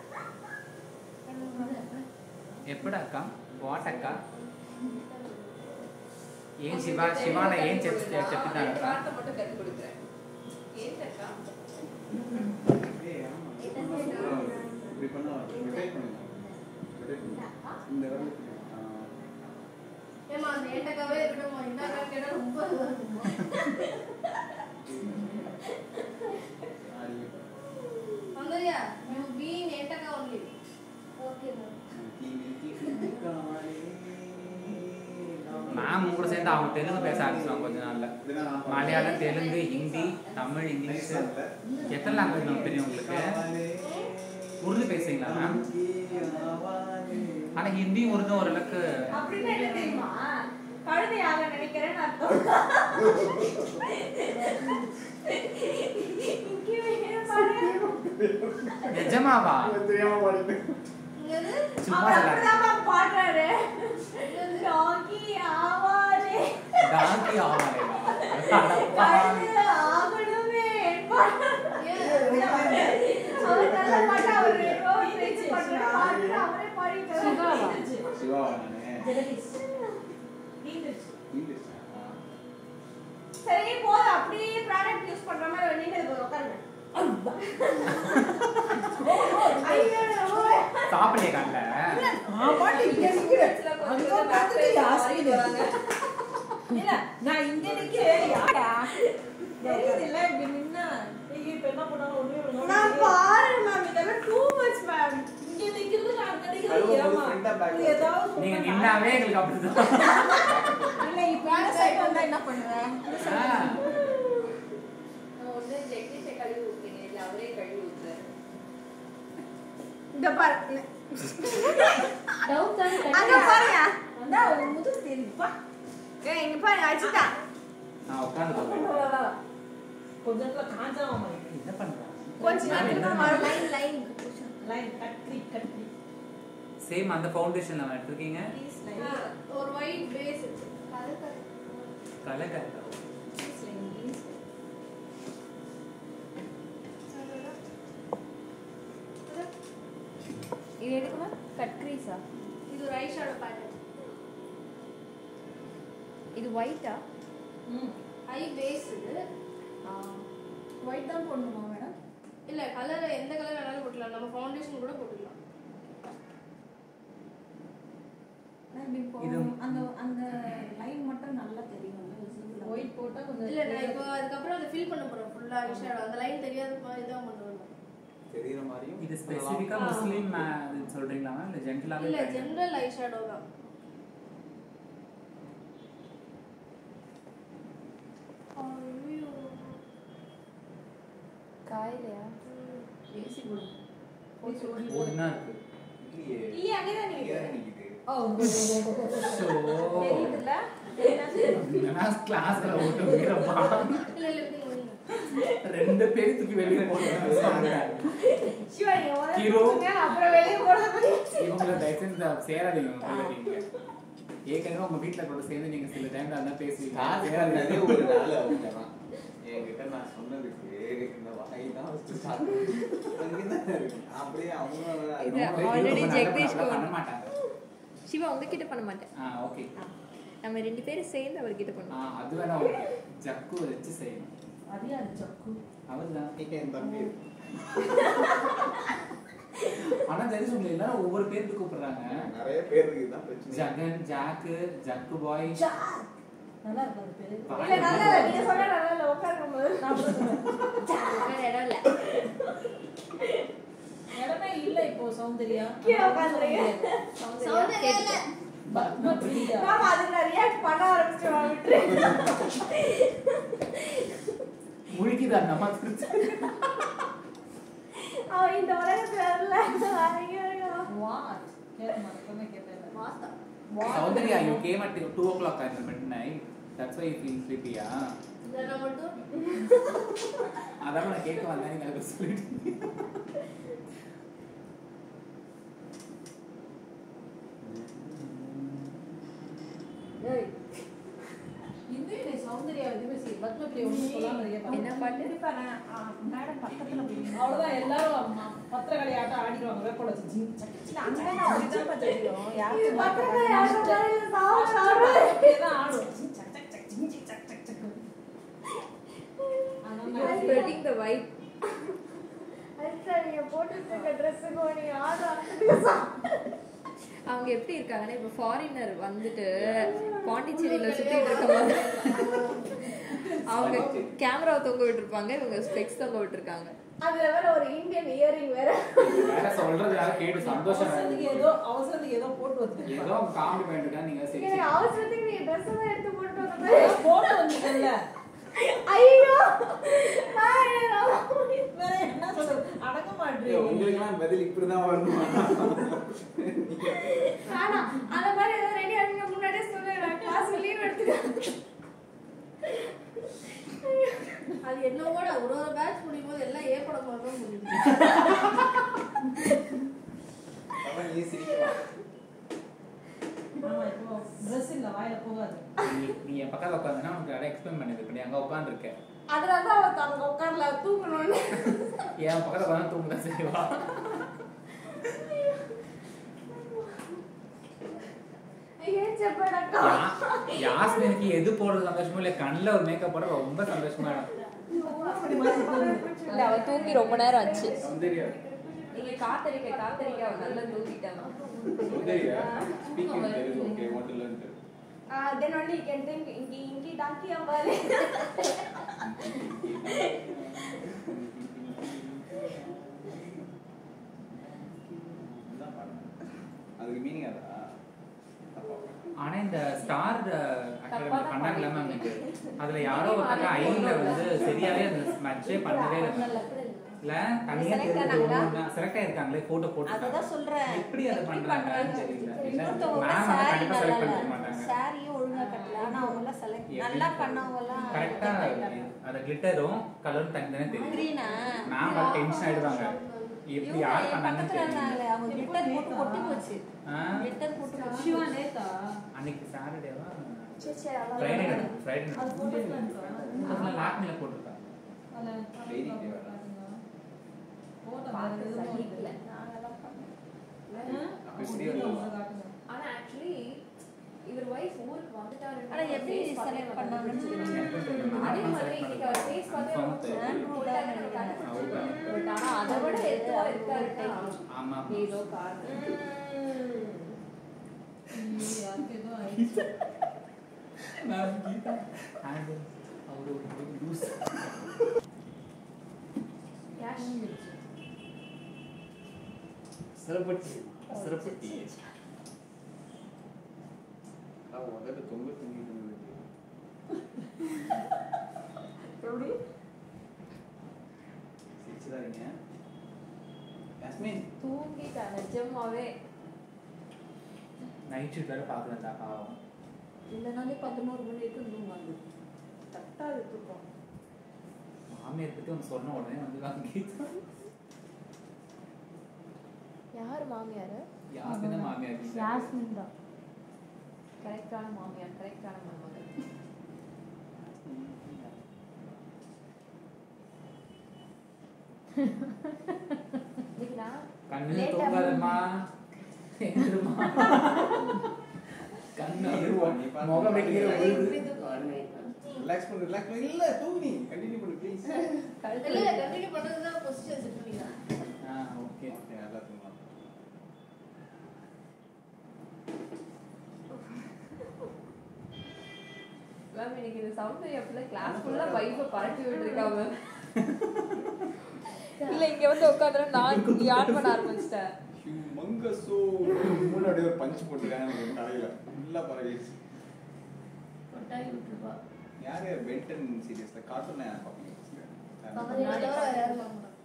ఎప్పుడు అక్క వాట్ అక్క ఏం శివ శివాన ఏం చెప్ చెప్తున్నాను అక్క வார்த்தை மட்டும் கத்து கொடுக்குறேன் ஏன் தக்கா ஏய், ஆமா. இப்படி பண்ணா rotate பண்ணலாம். rotate பண்ணலாம். இந்த விரல் இப்படி. ஆ. ஏமா அந்த ஏட்டக்காவே இருக்கணுமா இந்த அக்கா கேட்டா ரொம்ப இதுவா இருக்குமா ஆடி. வந்தரியா யூ பீன் ஏட்டக்கா ஒன்லி ஓகே மேம் தீமி தீமி காலே. மேம் கூட சேர்ந்து அவங்க தெலுங்கு பேச ஆரம்பிச்சுவாங்க கொஞ்ச நாள்ல இதெல்லாம் நான் மலையாளம் தெலுங்கு ஹிந்தி தமிழ் இங்கிலீஷ் நைஸா எத்தனை லாங்குவேஜ் மேம் தெரியும் உங்களுக்கு காலே. உருது பேசுறீங்களா மேம் ஆவாலே. ஆனா ஹிந்தியும் உருதும் ஓரளவுக்கு அப்படின்னு என்ன தெரியுமா கழுதை ஆக நினைக்கிறேன்னு அர்த்தம் இங்கே பாருங்க நிஜமாவா தெரியாம பாடிட்டேன். இங்கது சும்மா அவர் சொல்லாத. அப்படிதான் மேம் பாடுறாரு டாங்கி ஆவாரே டாக்கி ஆவாலேவா கழுதை ஆகணுமே அவர் நல்ல பாட்டு அவர் ரோட் பேச்சு பண்றாரு அவரே பாடிட்டு சிவாவா நானு? சரி போதும் அப்படியே ப்ராடக்ட் யூஸ் பண்ற மாதிரி வெளியில இது உட்காருங்க ஐயோ சாப்பிடலையே காலைல ஆமாடி இங்க நிக்கிற அங்க பார்த்துட்டு யாஸ்மின் இல்ல நான் இங்க நிக்கிறேன் யாரா தெரியுதுல்ல இப்படி நின்னா ஐயோ இப்ப என்ன பண்ணாலும் ஒண்ணுமே பண்ண மேம் முடியாது. பாருங்க மேம் இதெல்லாம் டூ மச் மேம் இங்க நிக்கிறது நான் அங்க நிக்கிறது அதுவும் ஏமா front ஆ back ஆ? இது ஏதாவது நீங்க சொன்னா நின்னாவே எங்களுக்கு அப்படிதான் இல்ல இப்ப இந்த சைடு வந்தா என்ன பண்ணுவேன் ஆ. நான் வந்து ஜெகதீஷை கழுவி ஊத்துறீங்க இல்ல அவரே கழுவி ஊத்துறாரு இந்த பாருங்க டவுட் அங்க பாருங்க அந்த ஒரு முதுகு தெரியுப்பா ஏய் இங்க பாருங்க அடிச்சுட்டா நான் உட்காந்து கொஞ்ச நேரத்துல காஞ்சாம மாதிரி என்ன பண்றேன் கொஞ்ச நேரத்துல வரும் லைன் லைன் லைன் கட்ரி கட்ரி சேம் அந்த ஃபவுண்டேஷன்ல அவன் எடுத்திருக்கீங்க ப்ளீஸ் லைன் ஒரு white base colour colour colour கரெக்டா ப்ளீஸ் லைன் ப்ளீஸ் இது எதுக்குமா கட் க்ரீஸா இது ஒரு ஐ ஷேடோ பேட்டர்ன் இது ஒயிட்டா ம் ஐ பேஸ் இது ஒயிட் தான் போடணுமா மேடம் இல்ல கலர் எந்த கலர் வேணாலும் போட்டுக்கலாம் நம்ம ஃபவுண்டேஷன் கூட போட்டுக்கலாம் இது- அந்த அந்த லைன் மட்டும் நல்லா தெரியும் ஒயிட் போட்டா கொஞ்சம் இல்ல நான் இப்போ அதுக்கப்புறம் அதை ஃபில் பண்ண போறேன் ஃபுல்லா ஐ ஷேடோ அந்த லைன் தெரியாத மாதிரி தான் பண்ணுவேன் தெரியுற மாதிரியும் இது ஸ்பெசிஃபிக்கா முஸ்லீம் இது சொல்றீங்களா இல்ல ஜென்ரலாவே இல்ல ஜெனரல் ஐ ஷேடோ தான் ஐயோ. காயிலையா ஏசி போடு ஒண்ணா இருக்கு இல்லையே. ஈ அங்கதான் இங்கே நிக்குது தான் நிக்குது. தெரியுதுல்ல என்னன்னா கிளாஸ்ல ஓட்டு வீரப்பா இல்ல இல்ல இப்படி முடியுங்க ரெண்டு பேரும் தூக்கி வெளியே போட்டு சிவா நீங்க முதல்ல ஹீரோ. கொடுங்க, அப்புறம் வெளியே போடுறது இவங்கள தயவுசெய்து சேராதீங்க உங்க நீங்க ஏற்கனவே உங்க வீட்ல கூட சேர்ந்து நீங்க சில டைம்ல அதான் பேசுவீங்க காசு பண்ணதே ஒரு நாள் அவ்வளவுதான். என்கிட்ட நான் சொன்னதுக்கு இந்த வாய் தான் first start பண்ணது. அங்கதான் இருக்கு. அப்படியே அவங்க இது ரொம்ப பேர் already ரொம்ப நல்ல ஜெகதீஷ் பண்ண கூட- மாட்டாங்க சிவா உங்ககிட்ட பண்ண மாட்டேன் ஆ ஓகே நம்ம ரெண்டு பேரும் சேர்ந்து அவர்கிட்ட ஆ பண்ணுவோம் அது வேணா ஓகே ஜக்கு வச்சு செய்யணும் அதையா சக்கு அவர்தான் என் தம்பி இருக்கு. ஆனா தெரிஞ்சு உங்களை எல்லாரும் ஒவ்வொரு பேருக்கு கூப்பிடுறாங்க நிறைய பேருக்கு இதுதான் பிரச்சனை ஜகன் ஜாக்கு ஜக்கு பாய் நல்லா இருக்கும் அது பேரு இல்ல நல்லா இல்ல நீங்க சொன்னா நல்லா இல்ல உட்காருங்க முதல்ல நான் கூட சொன்னேன். இடம் இல்ல இடமே இல்ல இப்போ சௌந்தர்யா கீழே உட்காந்துருங்க சௌந்தர்யா இல்ல பத்மா பிரியா மேம் அதுக்கு நான் ரியாக்ட் பண்ண ஆரம்பிச்சிட்டேன் விட்டுரு முழுக்கிது அந்த அம்மா திருச்சி அவன் இந்த உலகத்துல இல்ல ஐயோ ஐயோ. வாட் கேட்க மாட்டேன் கேட்டேன் மாஸ்தா Soundarya you came at two o'clock at midnight that's why you feel sleepy ஆ இந்த மட்டும் அதான் நான் கேட்க வந்தேன் நீங்க அதை சொல்லிட்டு இன்னும் நீ சௌந்தர்யா எதுவுமே செய்ய பத்மா பிரியா ஒன்றும் சொல்லாம இருக்க என்ன பாட்டு மேடம் பக்கத்துல போய் அவ்வளவுதான் எல்லாரும் அம்மா பத்திரகாளி ஆட்டம் ஆடிடுவாங்க வேப்போட வச்சு அங்க நான் அப்படிதான் தெரியும் யாருக்கு பக்கத்துல பத்திரகாளி யாரும் வரல, சாவு, சாவு. அப்படியேதான் ஆடும் சக், சக், சக், ஜிங், ஜிங், சக், சக், சக். அதனால You are நான் spreading the vibe. அரிசா, நீங்க போட்டுட்டு இருக்க ட்ரெஸ்ஸுக்கு நீங்க ஆர்டர் அவங்க எப்படி இருக்காங்கன்னா இப்ப ஃபாரினர் வந்துட்டு பாண்டிச்சேரியில சுத்திட்டு இருக்கும்போது அவங்க கேமராவை தொங்க விட்டுருப்பாங்க இவங்க ஸ்பெக்ஸ் தொங்க விட்டுருக்காங்க அதுல வேற ஒரு இந்தியன் இயரிங் வேற வேற சொல்றது யாரும் கேட்டு சந்தோஷம் அவசரத்துக்கு ஏதோ அவசரத்துக்கு ஏதோ போட்டு வந்து ஏதோ காமெடி பண்ணிட்டு நீங்க சரி எனக்கு சரி. அவசரத்துக்கு நீ ட்ரெஸ் எல்லாம் எடுத்து போட்டு வந்தது போட்டு வந்துட்டேன்ல ஐயோ நான் என்ன வேற என்ன சொல்றது அடங்க ஏய், மாட்டேன் உங்களுக்கெல்லாம் பதில் இப்படிதான் வரணுமா வேணாம் அந்த மாதிரி ஏதோ ரெடி ஆகுங்க முன்னாடியே சொல்லுங்க நான் கிளாஸ் லீவ் எடுத்துக்கிறேன் அது என்னவோட ஒரு ஒரு பேட்ச் முடியும் போது எல்லாம் ஏ படம் மாதிரி தான் முடியுது அவன் நீ சிரிக்கலாம் ஆமா இப்போ ட்ரெஸ் இல்ல வாயில போகாது நீ- நீ என் பக்கத்துல உட்காந்துனா உனக்கு நிறைய எக்ஸ்பிளைன் பண்ணிருக்க நீ அங்க உட்காந்துருக்க அதனால தான் அவன் அங்க உட்காரல தூங்கணும்னு என் பக்கத்துல உட்காந்து தூங்குதான் செய்வா ஏன் யா- யாஸ்மினுக்கு எது போடுறது சந்தோஷமோ இல்ல கண்ணுல ஒரு மேக்கப் போட ரொம்ப சந்தோஷமா இருக்கும் இல்ல அவ தூங்கி ரொம்ப நேரம் ஆச்சு சௌந்தர்யா நீங்க காத்தடிக்க காத்தடிக்க அவ நல்லா தூங்கிட்டாங்க Soundarya speaking Telugu okay what to learn Uh, then only you can think inki inki donkey avale. அதுக்கு மீனிங் அதா ஆனா இந்த ஸ்டார் அகாடமி பண்ணாங்கல்ல மேம் இது அதுல யாரோ ஒருத்தங்க ஐல வந்து சரியாவே அந்த மேட்சே பண்ணவே இல்லை இல்ல தனியா தெரிஞ்சு செலக்ட் ஆயிருக்காங்களே போட்டோ போட்டு அததான் சொல்றேன் எப்படி அதை பண்றாங்கன்னு தெரியல இல்ல இன்னொருத்தவங்க மேம் அதை saree கண்டிப்பா செலக்ட் நல்லா பண்ணிக்க மாட்டாங்க சாரியும் ஒழுங்கா கட்டல ஆனா அவங்க எல்லாம் செலக்ட் எப்படி? நல்லா பண்ணவங்க எல்லாம் கரெக்டா அந்த கிளிட்டரும் கலரும் தனித்தனியா தெரியும் கிரீனா மேம் அது டென்ஷன் ஆயிடுவாங்க எப்படி யார் பண்ணாங்கன்னு பக்கத்துல தெரியல இருந்தாங்களே அவங்க கிளிட்டர் போட்டு கொட்டி போச்சு ஆ? கிளிட்டர் போட்டு கொட்டி சிவா போச்சு. நேத்தா அன்னைக்கு சாட்டர்டேவா சரி, சரி, அவ்வளவுதான். ஃப்ரைடே ஃப்ரைடே அது photos லாம் இருக்கா? அதெல்லாம் லாக்மில போட்டிருக்காங்க அதுல Lady தேவை. photo பார்த்து வேற எதுவும் சகிக்கல. இல்லை. நாங்கெல்லாம் பண்ணோம். அப்ப இப்படியே வருவா. காட்டுங்க. ஆனா ஆக்சுவலி இவர் வைஃப் ஊருக்கு வந்துட்டாரு ஆனா எப்படி select பண்ணாங்கன்னு சொல்லுங்க. அதே மாதிரி இன்னைக்கு அவர் ஃபேஸ் பார்த்தே Confirm ரொம்ப Andrew தான் நினைக்கிறேன். பட் ஆனா அதை விட எதுவா இருக்காருன்னா ஆமா ஏதோ காரணம் ஐயோ, யாருக்கு ஏதோ ஆயிடுச்சு. மேம் கீதா அண்ட் அவர் ஒரு லூஸ் சிறப்பட்டி சிறப்பட்டி நான் முதல்ல தொங்க தூங்கிட்டு இருந்தது எப்படி? சிரிச்சுதாங்க யாஸ்மின் தூங்கிட்டான் நிஜமாவே நைட் ஷூட் வேற பார்க்கலடா பாவம் இல்லைனாலே பதினோரு மணி வரைக்கும் தூங்காது தட்டாது தூக்கம் மாமியார் பத்தி ஒன்று சொன்ன உடனே வந்து கீதா யார் மாமியார் யாருக்குன்னா மாமியார் இல்ல. யாஸ்மின் தான் கரெக்டான மாமியார் கரெக்டான மருமகள் இன்னைக்கு நான் கண்ணு தூங்காதம்மா எந்திருமா கண்ணு இருவா, நீ பார்த்து முகம் அப்படியே கீழே விழுது ரிலாக்ஸ் பண்ணு ரிலாக்ஸ் பண்ணு இல்ல தூங்கு நீ கண்டினியூ பண்ணு ப்ளீஸ் இல்ல கண்டினியூ பண்றதுதான் பொசிஷன் செட் பண்ணிக்கலாம் ஆ ஓகே ஓகே நல்லா தூங்கலாம் மேம் இன்னைக்கு இந்த சௌந்தர்யா ஃபுல்லா கிளாஸ் ஃபுல்லா வைஃபை பரப்பி விட்டுருக்காங்க இல்ல இங்க வந்து உட்காந்துட்டு நான் யார் பண்ண ஆரம்பிச்சிட்டேன் ஹியூமங்கஸோ முன்னாடி ஒரு பஞ்ச் போட்டுருக்காங்க எனக்கு தலையில ஃபுல்லா பரவிடுச்சு கொட்டாய் விட்டுருப்பா யார் யார் பென்டன் சீரியஸ்ல கார்ட்டூன் நான் பார்ப்பீங்க நான் தவிர வேற யாரும் பார்க்க மாட்டாங்க.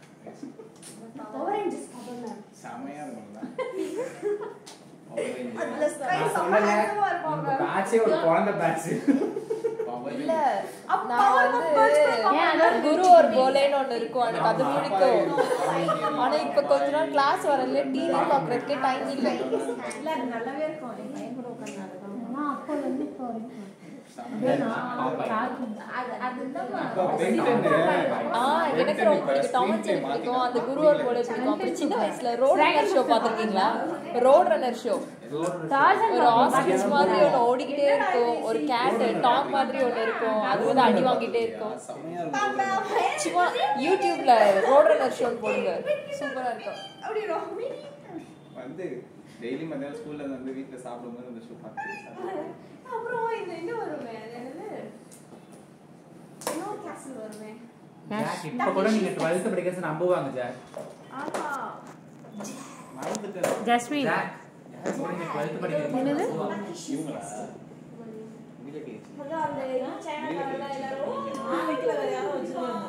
செமையா இருக்கும்ல Power Rangers. அதுல sky நான் செம்ம சொல்லல handsome ஆ இருப்பாங்க. இந்த பேட்சே ஒரு குழந்தை பேட்ச் Power இல்ல Rangers. நான் வந்து குரு ஒரு போலேன்னு ஒண்ணு இருக்கும் எனக்கு அது ஆமா, பிடிக்கும் Power Rangers. ஆனா இப்ப கொஞ்ச நாள் கிளாஸ் வரல டிவி பாக்குறதுக்கே டைம் இல்ல இல்ல அது நல்லாவே இருக்கும் என் பையன் கூட உட்காந்து நான் அப்போ வந்து இப்போ வரைக்கும் செமையா அது அதுதான் அப்ப பென்டன் ஆ எனக்கு ரொம்ப பிடிக்கும் டாம் அண்ட் ஜெர்ரி பிடிக்கும் அந்த குரு ஒரு போலே பிடிக்கும் அப்புறம் சின்ன வயசுல ரோட் ரன்னர் ஷோ பாத்திருக்கீங்களா ரோட் ரன்னர் ஷோ ஒரு ஆஸ்ட்ரிச் மாதிரி ஒன்று ஓடிக்கிட்டே இருக்கும் ஒரு கேட் டாம் மாதிரி ஒன்று இருக்கும் அது வந்து அடி வாங்கிட்டே இருக்கும் செமையா இருக்கும் சும்மா யூடியூப்ல ரோட் ரன்னர் ஷோ போடுங்க சூப்பரா இருக்கும் அப்படி ரொம்ப வந்து டெய்லி மத்தியானம் ஸ்கூல்ல வந்து வீட்ல சாப்பிடும்போது அந்த ஷோ பார்த்து அப்புறம் இந்த இது வருமே அது என்னது இன்னொரு கிளாஸ்ல வருமே ஜாக் இப்ப கூட நீங்க 12th படிக்கிறது நம்புவாங்க ஜாக் ஆமா மறந்துட்டேன் ஜாஸ்மின் ஜாக் இப்ப கூட நீங்க 12th படிக்கிறது நம்புவாங்க இவங்களா ரிலேட்டிவ்ஸ் அதான் அந்த சேனல்ல எல்லாரும் நான் வைக்கல, வேற யாரோ வச்சிருக்காங்க.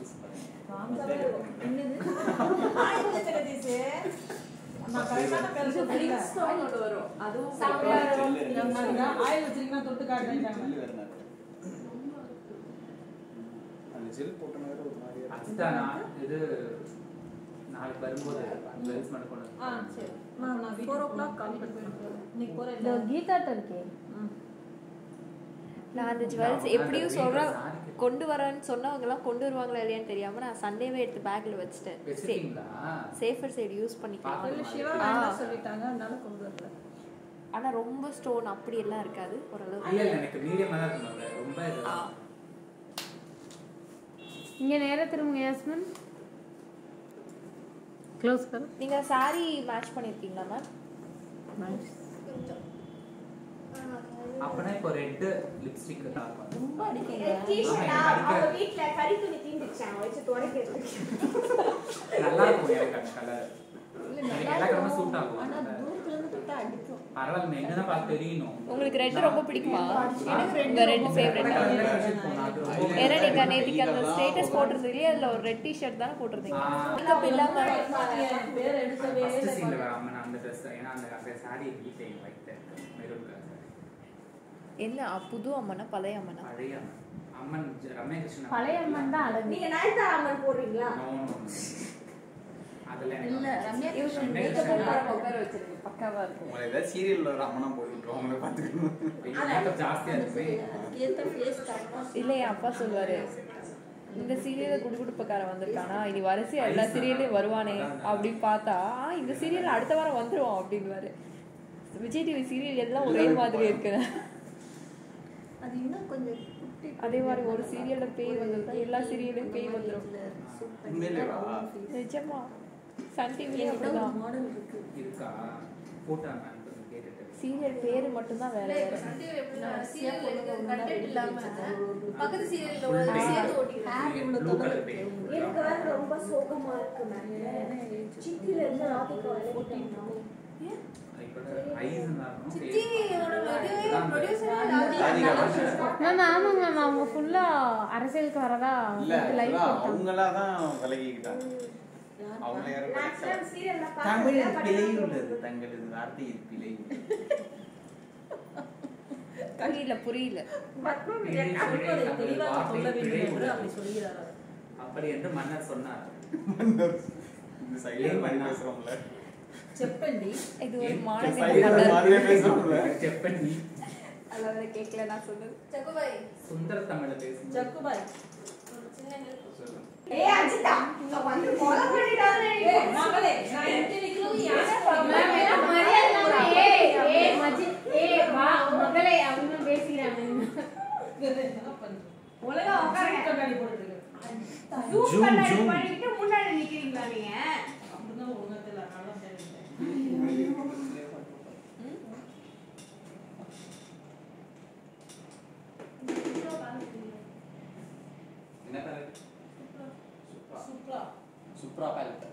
ஆயுத ஜெகதீஷ். நான் கரெக்டான பேர் சொல்லல. வரும் அதுவும் செமையா இருக்கும். நான் ஆயில் வச்சிருக்கீங்கன்னா தொட்டு காட்டுறேன்ட்டாங்க. ஜெல் வேற நாடு. அந்த ஜெல் போட்ட மாதிரி ஒரு மாதிரியா இருக்கு. அச்சுதானா இது நாளைக்கு வரும்போது ஜுவல்ஸ் மட்டும் கொண்டு ஆ, சரி. நான் நான் four o'clock call பண்ணுறேன். இன்னைக்கு போறேன் இந்த கீதாட்ட இருக்கே நான் அந்த ஜுவல்ஸ் எப்படியும் சொல்றேன் கொண்டு வரேன்னு சொன்னவங்க எல்லாம் கொண்டு வருவாங்களா இல்லையான்னு தெரியாம நான் சண்டேவே எடுத்து பேக்ல வச்சுட்டேன் வச்சிருக்கீங்களா சேஃபர் சைடு யூஸ் பண்ணிக்கலாம் இல்ல, சிவா ஆ. வேண்டாம் சொல்லிட்டாங்க அதனால கொண்டு வரல ஆனா ரொம்ப ஸ்டோன் அப்படி எல்லாம் இருக்காது ஓரளவு இல்ல இல்ல எனக்கு மீடியமா தான் இருக்கணும் அது ரொம்ப இது ஆ. இங்கே நேரா திரும்புங்க யாஸ்மின் க்ளோஸ் கர் நீங்க saree மேட்ச் பண்ணிருக்கீங்களா மேம் கொஞ்சம் அப்பனா இப்போ ரெட் லிப்ஸ்டிக் தான் இருக்கும் ரொம்ப அடிக்கீங்க டிஷர்ட்டா அவங்க வீட்ல கறி துணி தீந்துச்சான் வச்சு துடைக்கிறதுக்கு நல்லா இருக்கும் எனக்கு அந்த கலர் எனக்கு எல்லா கலரும் சூட் ஆகும் ஆனா அந்த- தூரத்துல இருந்து தொட்டா அடிக்கும் பரவாயில்ல என்னதான் பார்த்து தெரியணும் உங்களுக்கு ரெட் ரொம்ப பிடிக்குமா எனக்கு red உங்க ரெட் ரொம்ப ஃபேவரட் கலர் கலர் போனா அது ரொம்ப ஏன்னா நீங்க நேத்திக்கு அந்த ஸ்டேட்டஸ் போட்டிருந்தீங்களே அதுல ஒரு ரெட் டிஷர்ட் தானே போட்டிருந்தீங்க ஆ. மேக்கப் இல்லாம என் பேர் எடுக்கவே ஃபர்ஸ்ட் இல்லை சீன்ல வர அம்மன் அந்த ட்ரெஸ் ஏன்னா அந்த அந்த சாரி வீட்டை வைத்தேன் மெரூன் கலர் சாரி என்ன அ- புது அம்மனா பழைய அம்மனா பழைய அம்மன் ஜ- ரம்யா கிருஷ்ணன் பழைய அம்மன் தான் அழகு நீங்க நயன்தாரா அம்மன் போடுறீங்களா No, no, no. அதெல்லாம் எனக்கு இல்ல ரம்யா கிருஷ்ணன் ரம்யா மேக்கப் கிருஷ்ணன் போடாம உட்கார வச்சிருக்கு பக்காவா இருக்கும் உங்களை ஏதாவது சீரியல்ல ஒரு அம்மனா போட்டு விட்டுருவோம் உங்களை பார்த்துக்கணும் மேக்கப் ஜாஸ்தியா இருக்குமே அதுக்கேத்த ஃபேஸ் கரெக்டா இல்ல என் அப்பா சொல்லுவாரு இந்த சீரியல்ல குடுகுடுப்பக்காரன் வந்திருக்கானா இனி வரிசையா எல்லா சீரியல்லையும் வருவானே அப்படின்னு பார்த்தா "ஆ, இந்த சீரியல் அடுத்த வாரம் வந்துருவோம் அப்படின்னுவாரு விஜய் டிவி சீரியல் எல்லாம் ஒரே மாதிரி இருக்கு அது இன்னும் கொஞ்சம் குட்டி அதே மாதிரி ஒரு சீரியல்ல பேய் வந்தது எல்லா சீரியல்லையும் பேய் வந்துரும் உண்மையிலேவா? நிஜமா சன் டிவில அப்படிதான் மாடல் இருக்கு இருக்கா போட்டாங்க கேட்டுட்டு சீரியல் பேரு மட்டும்தான் வேற இல்ல, இப்ப வேற சன் டிவி எப்படின்னா serial இருக்கு, content இல்லாம பக்கத்து சீரியல்ல Full ஒரு day. சேர்த்து ஓட்டிடுறாங்க. ப்ளூ கலர் பேய் எனக்கு வேற ரொம்ப சோகமா இருக்கு மேம் சித்தில இருந்து ராதிகா வரை போட்டாங்க ஐஸ் இருந்தாலும் சித்தியோட இதுவே producer யாரு? ராதிகா தான். மேம் ஆமாங்க மேம் அவங்க ஃபுல்லா அரசியலுக்கு வரதா இல்ல லைஃப் actually அவங்களா தான் விலகிக்கிட்டாங்க அவங்கள யாரும் மேக்ஸிமம் சீரியல்ல தமிழ் பிழை உள்ளது தங்களது வார்த்தையில் பிழை புரியல புரியல தெளிவாக சொல்ல வேண்டும் என்று அப்படி சொல்கிறார் அப்படி என்று மன்னர் சொன்னார் இந்த சைலண்ட் மாதிரி பேசுறோம்ல చెప్పండి இது ஒரு ஏன் மாநில சைலண்ட் மாதிரியே பேசுறோம்ல செப்பண்ணி அதாவது கேட்கல நான் சொன்னது சகுபாய், சுந்தர தமிழ பேசும் జక్కుబాయ్ ஒரு சின்ன help. ஏ அஜிதா அவ வந்து கொலை பண்ணிட்டான்னு நினைக்கிறேன். మగలే నా ఇంటికి மேம் என்ன மரியாதை இல்லாம ஏய் ஏய் மச்சி ஏய் வா மகளே அவங்க பேசிக்கிறாங்க ஒழுங்கா உட்காருங்க. கண்ணாடி போட்டுருக்கு Zoom Zoom, கண்ணாடி zoom. பண்ணிக்கிட்டு முன்னாடி நிக்கிறீங்களா நீங்க அப்படிதான் உலகத்துல நல்லா தெரியும் என்ன palette Supra Supra palette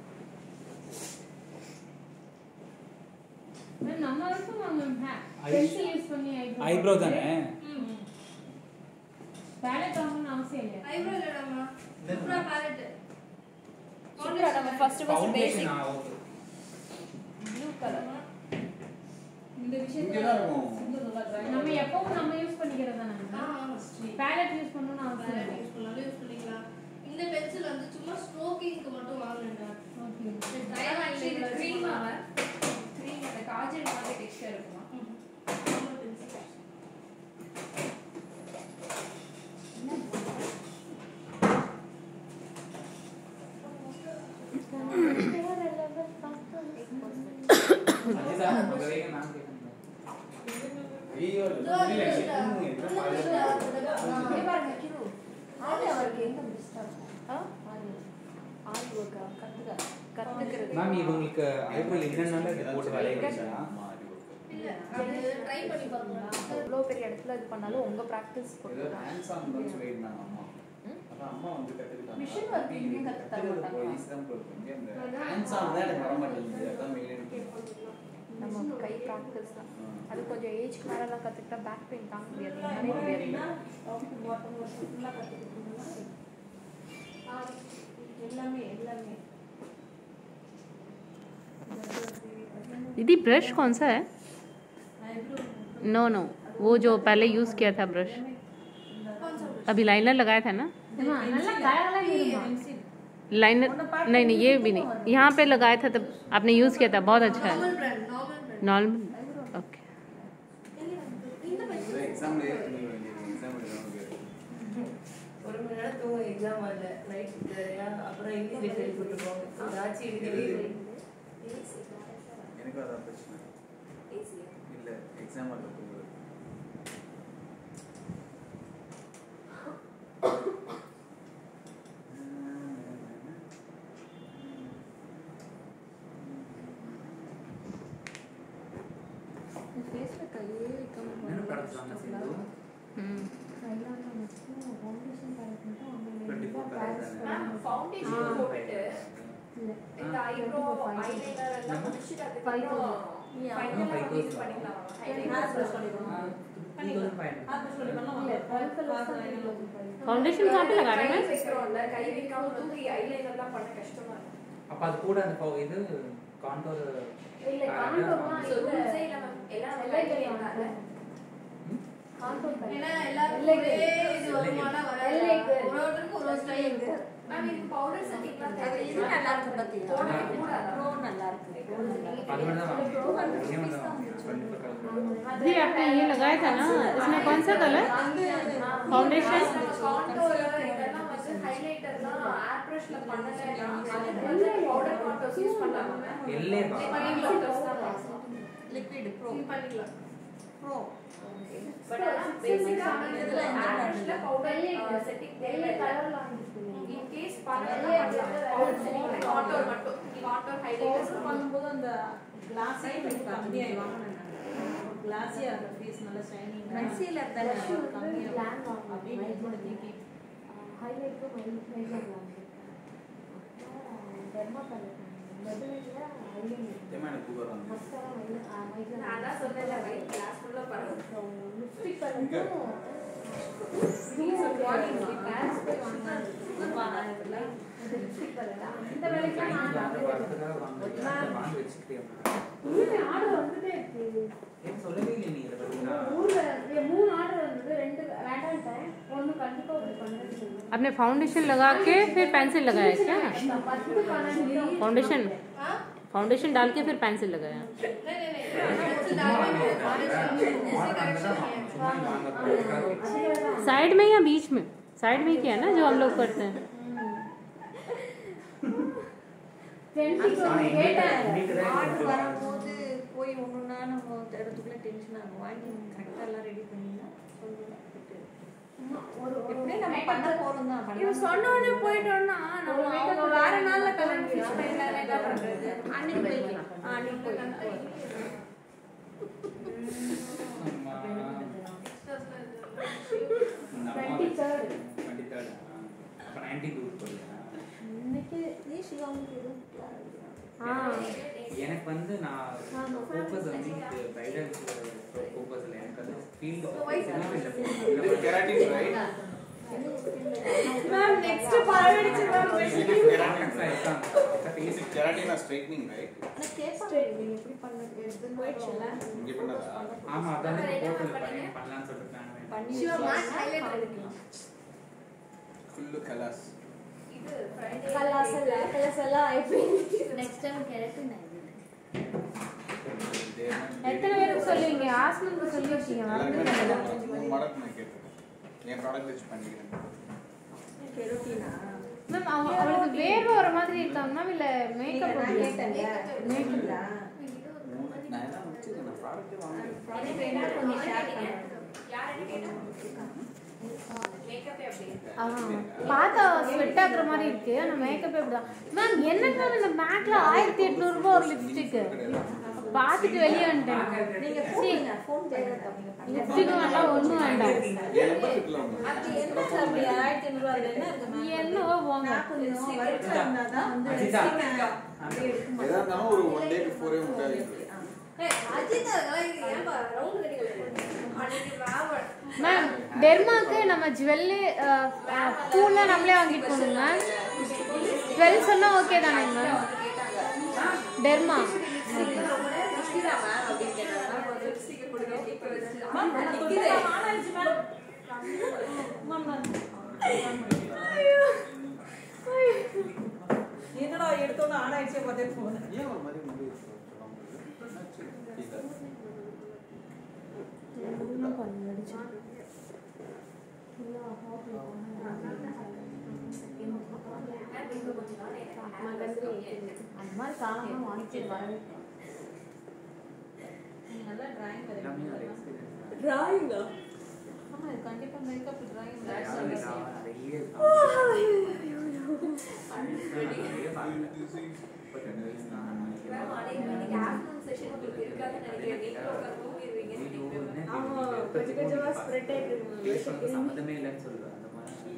ma'am நம்ம வரைக்கும் அவங்க பென்சில் யூஸ் பண்ணி ஐப்ரோ தானே பேலட் வாங்கணும்னு அவசியம் இல்லையா Eyebrow இல்லடாம்மா. Supra palette. சூப்பரா நம்ம first first basic foundation okay blue colour இந்த இங்கே தான் இருக்கும். விஷயத்துல நல்லா dry நம்ம எப்பவும் நம்ம யூஸ் பண்ணிக்கிறது தானே ஆ, ஆமா. பேலட் யூஸ் பண்ணணும்னு அவசியம் Palette இல்லை use பண்ணாலும் use பண்ணிக்கலாம். இந்த pencil வந்து சும்மா ஸ்ட்ரோக்கிங்க்கு மட்டும் வாங்கினேன் ஓகே இது க்ரீமா க்ரீம் அந்த காஜல் மாதிரி டெக்ஸ்சர் இருக்குமா அதுதான் முதலே நான் கேட்டேன் ஐயோ இல்ல இல்ல என்ன பாருங்க அவருக்கு எங்க பெஸ்டா இருக்கும் ஆரி ஒர்க்கா கத்துக்க கத்துக்கிறது மேம் இது உங்களுக்கு ஐப்ரோ என்னென்னால இது போட்டு வரைய வச்சா இல்ல அது ட்ரை பண்ணி பார்க்கலாம் எவ்வளோ பெரிய இடத்துல இது பண்ணாலும் உங்க ப்ராக்டிஸ் ஏதோ ஹேண்ட்ஸ் ஆன் தான் சொல்லியிருந்தாங்க அம்மா அதான் அம்மா வந்து கத்துக்கிட்டாங்க Machine work எங்கேயும் கத்துத் தர மாட்டாங்களா? ஈஸி தான் போயிருக்கு இங்கே அந்த ஹேண்ட்ஸ் ஆன் தான் எனக்கு வர மாட்டேங்குது அதான் மெயின் நம்ம கை ப்ராக்டிஸ் தான் அது கொஞ்சம் ஏஜ்க்கு மேலெல்லாம் கற்றுக்கிட்டா பேக் பெயின் தாங்க முடியாது என்னாலே முடியாது எல்லாமே எல்லாமே दीदी ब्रश कौन सा है नो नो वो जो पहले यूज़ किया था ब्रश अभी लाइनर लगाया था ना நல்லா கலகலா இருமா लाइनर नहीं नहीं ये भी नहीं यहाँ पे लगाया था तब आपने यूज़ किया था बहुत अच्छा है normal brand normal brand normal okay இந்த pencil எக்ஸாம் எக்ஸாம் எழுதுறவங்க ஒரு மணி நேரம் தூங்க எக்ஸாம் வரல நைட் அப்புறம் இங்கிலீஷ் எழுதி போட்டுருவாங்க ஏதாச்சும் எழுதி எனக்கும் அதான் பிரச்சனை ஏசியா இல்லை எக்ஸாம் வரல தூங்குறது ஃபேஸ்ல கையே வைக்காம என்ன ப்ராடக்ட் வாங்க சிந்து ம் டுவெண்ட்டி ஃபோர் மேம் ஃபவுண்டேஷன் போட்டுட்டு இந்த ஐப்ரோ ஐலைனர் எல்லாம் முடிச்சிட்டு அதுக்கப்புறம் ஃபைனலா five யூஸ் thousand. பண்ணிக்கலாம் ஹேர் ப்ரஷ் ஹைலைனர் பண்ணி ஹேர் ப்ரஷ் பண்ணி பண்ணலாம் फाउंडेशन कहाँ पे लगा रहे கை हैं வைக்கிறோம்ல கை வைக்காம தூக்கி ஐலைனர்லாம் பண்ண கஷ்டமா இருக்கு அப்போ அது கூட அந்த பவு- இது காண்டோர் இல்ல காண்டோர்லாம் So, rules ஏ இல்ல ma'am. எல்லாம் ஐலைனர் ஏன்னா எல்லாருக்கும் ஒரே இது வருமானம் வராது ஒரு ஒருத்தருக்கும் ஒரு ஒரு ஸ்டைல் இருக்கு மேம் இது பவுடர் செட்டிங்லாம் அது இது நல்லா இருக்கு பாத்தியா போடவே கூடாதா? ப்ரோ நல்லா இருக்கு அது மட்டும் தான் வாங்கணும் ஒரே ஒன்று தான் வாங்கணும் டுவெண்ட்டி ஃபோர் கலர் जी आपने ये लगाया था ना इसमें कौन सा कलर फाउंडेशन காண்டோர் இதெல்லாம் வந்து ஹைலைட்டர்லாம் ஏர் பிரஷ்ல பண்ணல அதுக்கு வந்து பவுடர் காண்டோர்ஸ் யூஸ் பண்ணலாமா மேம் எல்லே பா லிக்விட் ப்ரோ பண்ணிக்கலாம் ப்ரோ பட் ஆனா பேசிக்கா இதுல ஏர் பிரஷ்ல பவுடர் செட்டிங் தேவை கலர்ல வாங்கிருக்கீங்க இன் கேஸ் பண்ணலாம் பவுடர் செட்டிங் காண்டோர் மட்டும் காண்டோர் ஹைலைட்டர்ஸ் பண்ணும்போது அந்த கிளாஸே கொஞ்சம் கம்மியாகி வாங்கினேன் கிளாஸியாக அந்த ஃபேஸ் நல்லா ஷைனிங் கன்சீலர் தானே கம்மியாக பிளான் வாங்கணும் அப்படின்னு என்னோட திங்கிங் ஹைலைட்டும் மைனர் வாங்கிருக்கேன் டெர்மா கலர் பெபிலிட்டில ஐலைனர் ஏமா எனக்கு தூக்கம் வந்து மஸ்காரா மைனர் நான் தான் சொன்னேன்ல ரைட் கிளாஸ் ஃபுல்லா பரவாயில்ல லிப்ஸ்டிக் கலருக்கும் லிப்ஸ்டிக் கலர் இந்த வேலைக்கு நான் வரதுக்காக வாங்க வாங்கி வச்சுக்கிட்டே ஆர்டர் வந்துட்டே இருக்கு ஏன் சொல்லவே இல்லை நீ இதை பற்றி நான் ஊர்ல இங்க மூணு ஆர்டர் வந்தது ரெண்டு வேண்டான்ட்டேன் ஒண்ணு கண்டிப்பா இப்படி பண்ணுன்னு சொல்லுங்க आपने फाउंडेशन लगा के फिर पेंसिल लगाया क्या பத்து பன்னெண்டு फाउंडेशन ஆ? फाउंडेशन डाल के फिर पेंसिल लगाया नहीं, नहीं, नहीं। अच्छी दाल में foundation, जैसे correction है। சும்மா வாங்க साइड में या बीच में साइड में ही किया ना जो हम लोग करते हैं ஃப்ரெண்ட்ஸுக்கு ஒண்ணு கேட்டேன் ஆர்டர் வரும்போது போய் ஒன்றுனா நம்ம இடத்துக்குள்ள டென்ஷன் ஆகும் வாங்கி கரெக்டாக எல்லாம் ரெடி பண்ணினா சொல்லுவேன் எப்படியும் நம்ம பண்ண போகிறோம் தான் இது சொன்ன உடனே போயிட்டோம்னா நம்ம அவங்க வேற நாள்ல கல்யாணம் ஃபிக்ஸ் பண்ணிக்கலாம் என்ன பண்றது அன்னைக்கு போய்க்கலாம் ஆ, அன்னைக்கு போய்க்கலாம் டுவெண்ட்டி தேர்ட் அப்போ நைன்டீன் டூ போறியா இன்னைக்கு நீ சிவாவுக்கு எதுவும் ஆ எனக்கு வந்து நான் ஃபோக்கஸ் வந்து இது ப்ரைடல் ஃபோக்கஸில் எனக்கு அது field keratin right ma'am next பரவடிச்சு face keratin or straightening right நான் கேட்பேன் நீங்க எப்படி பண்ண எடுத்து போயிடுச்சுல இங்கே பண்ணதா ஆமாம் அதான் போட்டது பண்ணி பண்ணலாம்னு சொல்லிட்டு plan பண்ணேன். பண்ணி Sure, matte highlight எடுக்கலாம். ஃபுல்லு கலாஸ் இது ஃப்ரைடே கலாஸ் எல்லாம் கலாஸ் எல்லாம் అయిపోయింది నెక్స్ట్ టైం కరెక్ట్ எத்தனை பேருக்கு சொல்லுவீங்க ஆஸ்மனுக்கு சொல்லிருக்கீங்க மறந்துட்டீங்க மடக்கு நான் கேட்டிருக்கேன் என் ப்ராடக்ட் வச்சு பண்ணிக்கிறேன் கெரோட்டினா மேம் அவங்க அவளுக்கு வேர்வை வர மாதிரி இருக்காங்க மேம் இல்ல மேக்கப் நான் கேட்டேன்ல மேக்கப்ல நான் எல்லாம் வச்சுருக்கேன் நான் ப்ராடக்ட்டே வாங்குறேன் ப்ராடக்ட் வேணா கொஞ்சம் ஷேர் பண்ணுறேன் யாருன்னு கேட்டா மேக்கப்பே அப்படி ஆ பார்த்தா ஸ்வெட் ஆகுற மாதிரி இருக்கு ஆனா மேக்கப் எப்படிதான் மேம் என்ன மேம் இந்த மேக்ல ஆயிரத்தி எட்நூறு ரூபாய் ஒரு லிப்ஸ்டிக் பார்த்துட்டு வெளியே வந்துட்டேன் நீங்க போடுங்க ஃபோன் தேவைப்பா நீங்க பண்ணுங்க லிப்ஸ்டிக்கும் வேண்டாம் ஒன்றும் வேண்டாம் என் நம்பர் இருக்கலாம் அது என்ன சார் ஆயிரத்தி ஐநூறுவா அதுல என்ன இருக்கு மேம் என்னவோ போங்க கொஞ்சம் வரிசை இருந்தாதான் வந்து அஜிதா. எதா இருந்தாலும் ஒரு ஒன் டே பிஃபோரே உண்டாது அஜித் அதெல்லாம் இது ஏன்பா ரவுண்ட் கட்டி அன்னைக்கு மேம் மேம் டெர்மாக்கு நம்ம ஜுவல்லு பூலாம் நம்மளே வாங்கிட்டு போகணும் மேம் டுவெல் சொன்னா ஓகே தானே மேம் டெர்மா நிக்கிதா மேம் அப்படின்னு கேட்டாங்க மேம் லிப்ஸ்டிக் கொடுங்க கேக்க வச்சு மேம் நிக்கிதே ஆனாச்சு மேம் மேம் மேம் என்னடா எடுத்தோன்னு ஆன் ஆயிடுச்சே பார்த்தே போன் ஏன் ஒரு மாதிரி முடி சொல்லாம என்னாச்சு கேட்கல அந்த மாதிரி காலமா வாங்கிட்டு வரவே நல்லா டிராயிங் எல்லாமே ஒரு வரைக்கும் experience தான். டிராயிங்கா ஆமா இது கண்டிப்பா மேக்கப் டிராயிங் யாரும் நான் நிறைய நிறைய பார்க்கல. ஒரு ரெண்டு வயசு தான் நான் நினைக்கிறேன். மேம் அன்னைக்கு இன்னைக்கு ஆஃப்டர்நூன் செஷன் உங்களுக்கு இருக்காதுன்னு நினைக்கிறேன் வீட்டில் உட்காந்து தூங்கிடுவீங்கன்னு நினைக்கிறேன் ஆமா, கொஞ்சம் கொஞ்சமா spread ஆயிட்டு இருக்கும். Face வந்து சம்மந்தமே இல்லைன்னு சொல்லுவேன் அந்த மாதிரி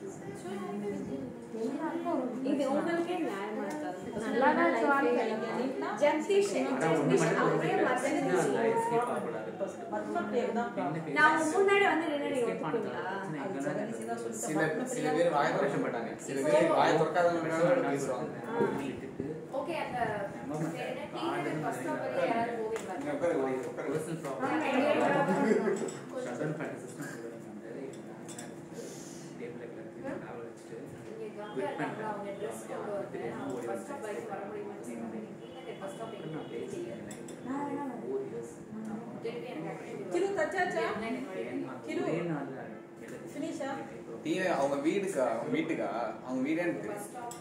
இது உங்களுக்கே நியாயமா இருக்காது நல்லா தான் சுவாமி ஜெகதீஷ் ஆனா ஒண்ணு மட்டும் அப்படியே புரிஞ்சுக்கிறேன். மறந்து சின்ன escape ஆகக்கூடாது. என்ன பேச- நான் உங்க முன்னாடி வந்து நின்று நீங்க escape ஒத்துப்பீங்களா ஆனதுனால பிரச்சனை எங்கன்னா சில சில பேர் வாய திறக்க மாட்டாங்க சில பேர் வாய திறக்காதவங்க பேசுவாங்க விட்டுட்டு ஓகே அந்த வேற என்ன டீ பஸ் ஸ்டாப் வரைக்கும் யாராவது போவீங்களா இங்க உட்காரு, உட்காரு, உட்காரு. personal problem. Shutdown பண்ணி system சொல்லுவாங்க வந்து, table ல கிடக்கு, towel வச்சுட்டு, நீங்க கம்பேர் பண்ணலாம் அவங்க ட்ரெஸ் கொண்டு வந்து அவங்க பஸ் ஸ்டாப் வரைக்கும் வர முடியுமான்னு சொல்லுவாங்க பஸ் ஸ்டாப் அப்புறம் நான் எங்க பேசிக்கிறேன். Four years. திருப்பி எனக்கு activity கிரு வரும். தச்சாச்சா என்ன என்னுடைய கிரு. ஒரே நாள்ல எழுதி- Finish-ஆ? டீ அவங்க வீடுக்கா அவங்க வீட்டுக்கா அவங்க வீடே எனக்கு பஸ் தெரியும் ஸ்டாப்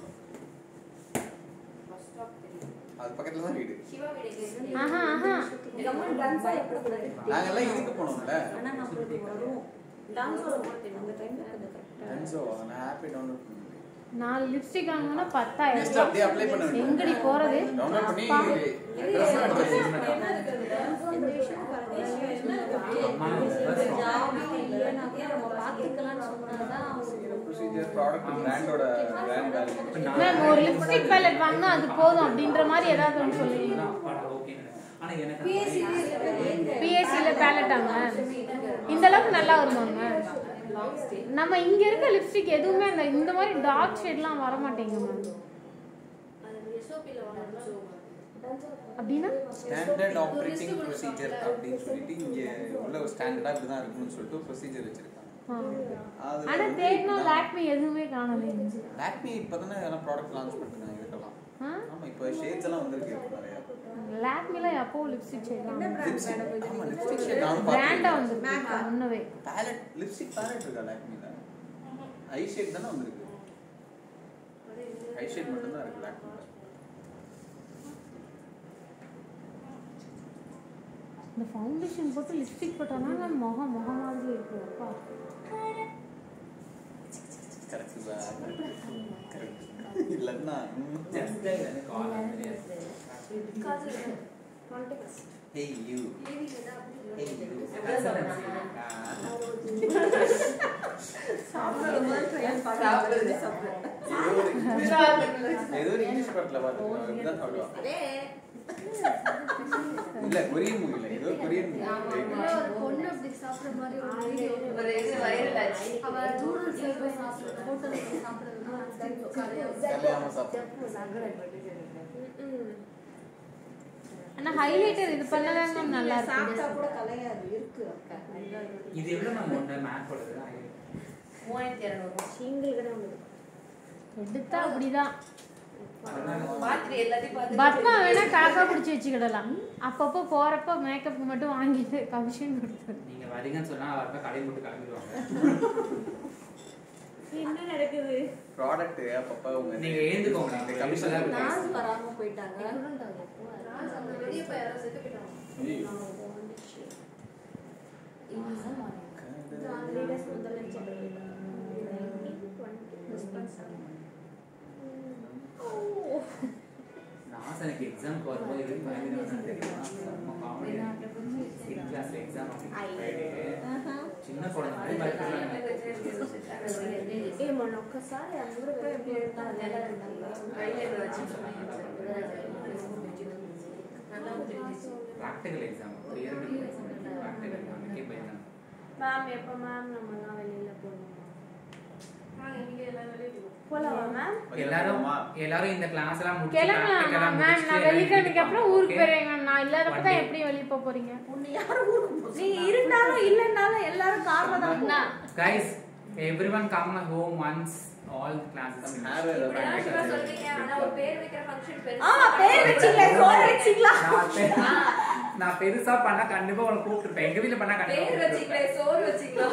பஸ் ஸ்டாப் தெரியும் அது பக்கத்துல தான் வீடு சிவா வீடு எங்க இருக்கு? ஆஹா ஆஹா கம்மல் டான்ஸ் ஆடக்கூடாது. நாங்கெல்லாம் இதுக்கு போனோம்ல ஆனா நான் உங்களுக்கு வரும் டான்ஸ் ஆட மாட்டேன் அந்த டைம்ல கொஞ்சம் கரெக்டா டென்சோ நான் ஹாப்பி டவுன்லோட் பண்ணேன் நாலு லிப்ஸ்டிக் வாங்கினா ஜஸ்ட் பத்தாயிரம் அப்படியே அப்ளை பண்ண வேண்டியது எங்கடி போறது டவுன்லோட் பண்ணி அப்பா. address மட்டும் வச்சு என்ன இருக்குது இந்த விஷயம் பாருங்க என்ன இருக்குது அம்மா first ஜாபி இல்லைன்னா கூட நம்ம பார்த்துக்கலாம்னு சொன்னாதான் அவங்க ப்ரொசீஜர் ப்ராடக்ட் பிராண்டோட பிராண்ட் இப்ப வேல்யூ நான் மேம் ஒரு லிப்ஸ்டிக் பேலட் வாங்கினா அது போதும் அப்படின்ற மாதிரி ஏதாவது ஒன்று சொல்லுவீங்க அப்பாடா, okay ன்னு. ஆனா எனக்கு அந்த பிஎஸ்சியில பேலட்டாங்க இந்த அளவுக்கு நல்லா வருமாங்க நம்ம இங்க இருக்க லிப்ஸ்டிக் எதுவுமே அந்த இந்த மாதிரி டார்க் ஷேட்லாம் வர மாட்டேங்குது மேம் அப்படின்னா ஸ்டாண்டர்ட் ஆப்ரேட்டிங் ப்ரொசீஜர் அப்படின்னு சொல்லிட்டு இங்க உள்ள ஒரு ஸ்டாண்டர்டா இப்படி தான் இருக்கணும்னு சொல்லிட்டு ப்ரொசீஜர் வச்சிருக்காங்க ஆ. அது ஆனா தேடினா லாக்மி எதுவுமே காணல லாக்மி இப்பதானே எல்லாம் ப்ராடக்ட் லான்ச் பண்ணிருக்காங்க இதுக்கெல்லாம் ஆ ஆமா இப்போ ஷேட்ஸ் எல்லாம் வந்திருக்கு இப்போ நிறைய லாக்மில எப்போ லிப்ஸ்டிக் ஷேட் லிப்ஸ்டிக் ஆமா லிப்ஸ்டிக் ஷேட் நானும் பிராண்டா பார்த்தேன் வந்து முன்னவே பேலட் லிப்ஸ்டிக் பேலட் இருக்கா லாக்மில ஐ ஷேட் தானே வந்திருக்கு ஐ ஷேட் மட்டும் தான் இருக்கு லாக்மில இந்த ஃபவுண்டேஷன் போட்டு லிப்ஸ்டிக் போட்டாதான் மேம் முகம் முகம் மாதிரி இருக்கு அப்பா கரெக்ட் கரெக்ட் இல்லைன்னா just like எனக்கு call வந்து ஹே யூ ஹே யூ ஏதோ ஒரு இங்கிலீஷ் படத்துல பார்த்தேன் இதுதான் சாப்பிடுவான் இல்ல கொரியன் மூவில ஏதோ கொரியன் மூவி ஒரு பொண்ணு அப்படி சாப்பிடுற மாதிரி ஒரு video. ஒரு இது viral ஆச்சு. அவ noodles எல்லாம் சாப்பிடுறது, hotel ல போய் சாப்பிடுறது, கல்யாணம் சாப்பிடுவோம் ஆனா ஹைலைட்டர் இது பண்ணதாங்க மேம் நல்லா சாப்பிட்டா இருக்கு கூட கலையாது இருக்கு அக்கா இது எவ்வளவு மேம் ஒன்று மேக்கோடது மூவாயிரத்தி இரநூறு சிங்கிள் கிராம் எடுத்தா அப்படிதான் மாத்திரை எல்லாத்தையும் பார்த்து பத்மா வேணா காக்கா பிடிச்சி வச்சுக்கிடலாம் அப்பப்போ போறப்ப மேக்கப் மட்டும் வாங்கிட்டு கமிஷன் கொடுத்துரு நீங்க வரீங்கன்னு சொன்னா அவர்கிட்ட கடை போட்டு கிளம்பிடுவாங்க என்ன நடக்குது ப்ராடக்ட் அப்பப்ப உங்க நீங்க எழுந்துக்கோங்க. இந்த கமிஷன் நாஸ் வராம போயிட்டாங்க ராஜ் அந்த வெளிய போய் யாரோ செத்து போயிட்டாங்க. நான் எனக்கு எக்ஸாம்க்கு வரும்போது இது பயங்கரமா தெரியுமா செம்ம comedy six class exam Friday சின்ன குழந்தை மாதிரி பயப்படுறாங்க ఏ మొన్న ఒక్కసారి అందరూ ఎప్పుడు practical exam theoretical exam practical நமக்கே பயந்தாங்க மேம் எப்போ மேம் நம்மலாம் வெளியில போகணுமா வாங்க, நீங்க எல்லாரும் வெளிய போங்க. போலாமா மேம் எல்லாரும் எல்லாரும் இந்த கிளாஸ் எல்லாம் முடிச்சு கிளம்பலாம் practical எல்லாம் மேம் முடிச்சுட்டு நான் வெள்ளிக்கிழமைக்கு அப்புறம் ஊருக்கு okay? போயிருவேன் மேம் நான் இல்லாதப்ப One தான் day. எப்படி வெளியே போக போறீங்க உன்னை யாரும் ஊருக்கு நீங்க இருந்தாலும் இல்லைன்னாலும் எல்லாரும் கார்ல தான் நான் Guys, everyone come home once all classes Have a- finished. ஆமா பேர் வச்சிங்களே சோறு வச்சிங்களா நான் பெ- நான் பெருசா பண்ணா கண்டிப்பா உனக்கு கூப்பிட்டுருப்பேன் எங்க வீட்ல பண்ணா கண்டிப்பா பேர் வச்சிங்களே கூப்பிட்டுருப்பேன். சோறு வச்சிங்களா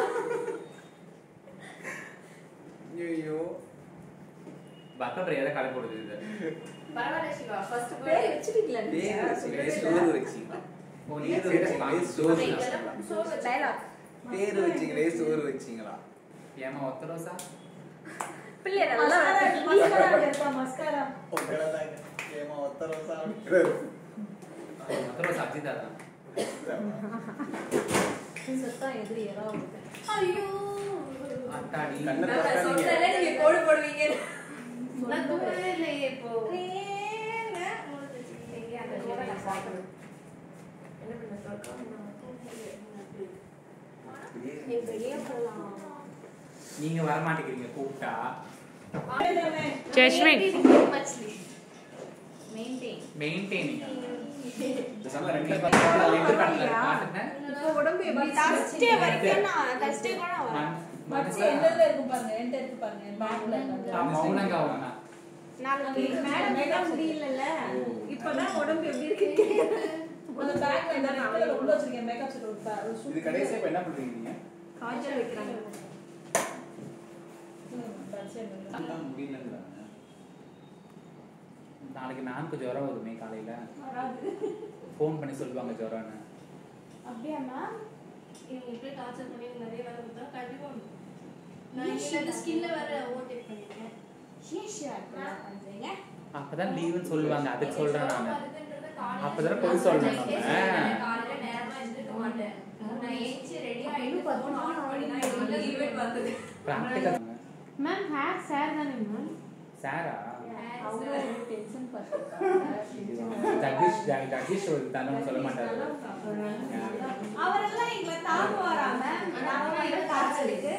ஐயோ பக்க பிரியாத கலை போடுது இது பரவாயில்ல சிவா ஃபர்ஸ்ட் பேர் வச்சிட்டீங்களா பேர் வச்சு சோறு வச்சு ஓ, நீங்க பேர் status வச்சீங்களே பார்க்கணும். சோறு வச்சீங்களா? dialogue. பேர் வச்சீங்களே சோறு வச்சீங்களா ஏமா ஒத்த ரோசா பிள்ளை நல்லா மஸ்காரா இருக்கா மஸ்காரா உங்களதாங்க ஏமா ஒத்த ரோசா அப்படிங்கிறாரு. ஒத்த ரோசா அஜிதா தான் செத்தா எதிரி ஏதாவது ஒருத்தன். ஐயோ அத்தாடி கண்ணை நான் திறக்காதீங்க. சொன்னேன்ல, நீங்க கோடு போடுவீங்க நான் தூங்கவே இல்லையே இப்போ வெளியே போகலாம் நீங்க வர மாட்டேங்கிறீங்க கூப்பிட்டா ஜஸ்மின் மெயின்டைன் மெயின்டைனிங் பேசாம ரெண்டு ரெண்டு படத்துல காட்டுங்க இப்போ உடம்பு எப்படி Thursday வரைக்கும் நான் Thursday கூட நான் வரேன். மன்- மச்சி மனசுல எந்த இருக்கும் பாருங்க எந்த இருக்கு பாருங்க பேக்ல நான் மௌனங்க அவனா நாளைக்கு மேடம் எல்லாம் முடியலல்ல இப்பதான் உடம்பு எப்படி இருக்கு அந்த பேக்ல இந்த ரெட் உள்ள வச்சிருக்கேன் மேக்கப் செட் ஒரு பா- ஒரு இது சூப்பர் கடைசியா இப்ப என்ன பண்றீங்க நீங்க காய்ச்சல் வைக்கிறாங்க அதான் முடியலங்கிறாங்க நாளைக்கு நான்கு ஜுரம் வருமே காலையில ஃபோன் பண்ணி சொல்லுவாங்க ஜுரம்னு அப்படியா மேம் இவங்க இப்படி டார்ச்சர் பண்ணி எனக்கு நிறைய வேலை கொடுத்தா கண்டிப்பா உண்டு. நான் இங்க ஸ்கின்ல வேற ஓவர்டேக் பண்ணிருக்கேன் ஷீஷா பண்றீங்க அப்பதான் லீவுன்னு சொல்லுவாங்க அதுக்கு சொல்றேன் நான் வருதுன்றத காலையில அப்பதானே பொய் சொல்லணும் நான் நம்ம. காலையில நேரமா எழுந்திருக்க மாட்டேன் நான் ஏஞ்சி ரெடி ஆயிட்டு phone on பண்ணினா இவங்க event வந்தது ப்ராக்டிக்கல் மேம் ஹேர் சேர் தானே மேம் சாரா அவங்க டென்ஷன் ஜகதீஷ் ஜக- ஜகதீஷ் ஒரு தானே சொல்ல மாட்டாரு அவரெல்லாம் எங்களை தாங்குவாரா மேம் நாங்க எங்க காய்ச்சலுக்கு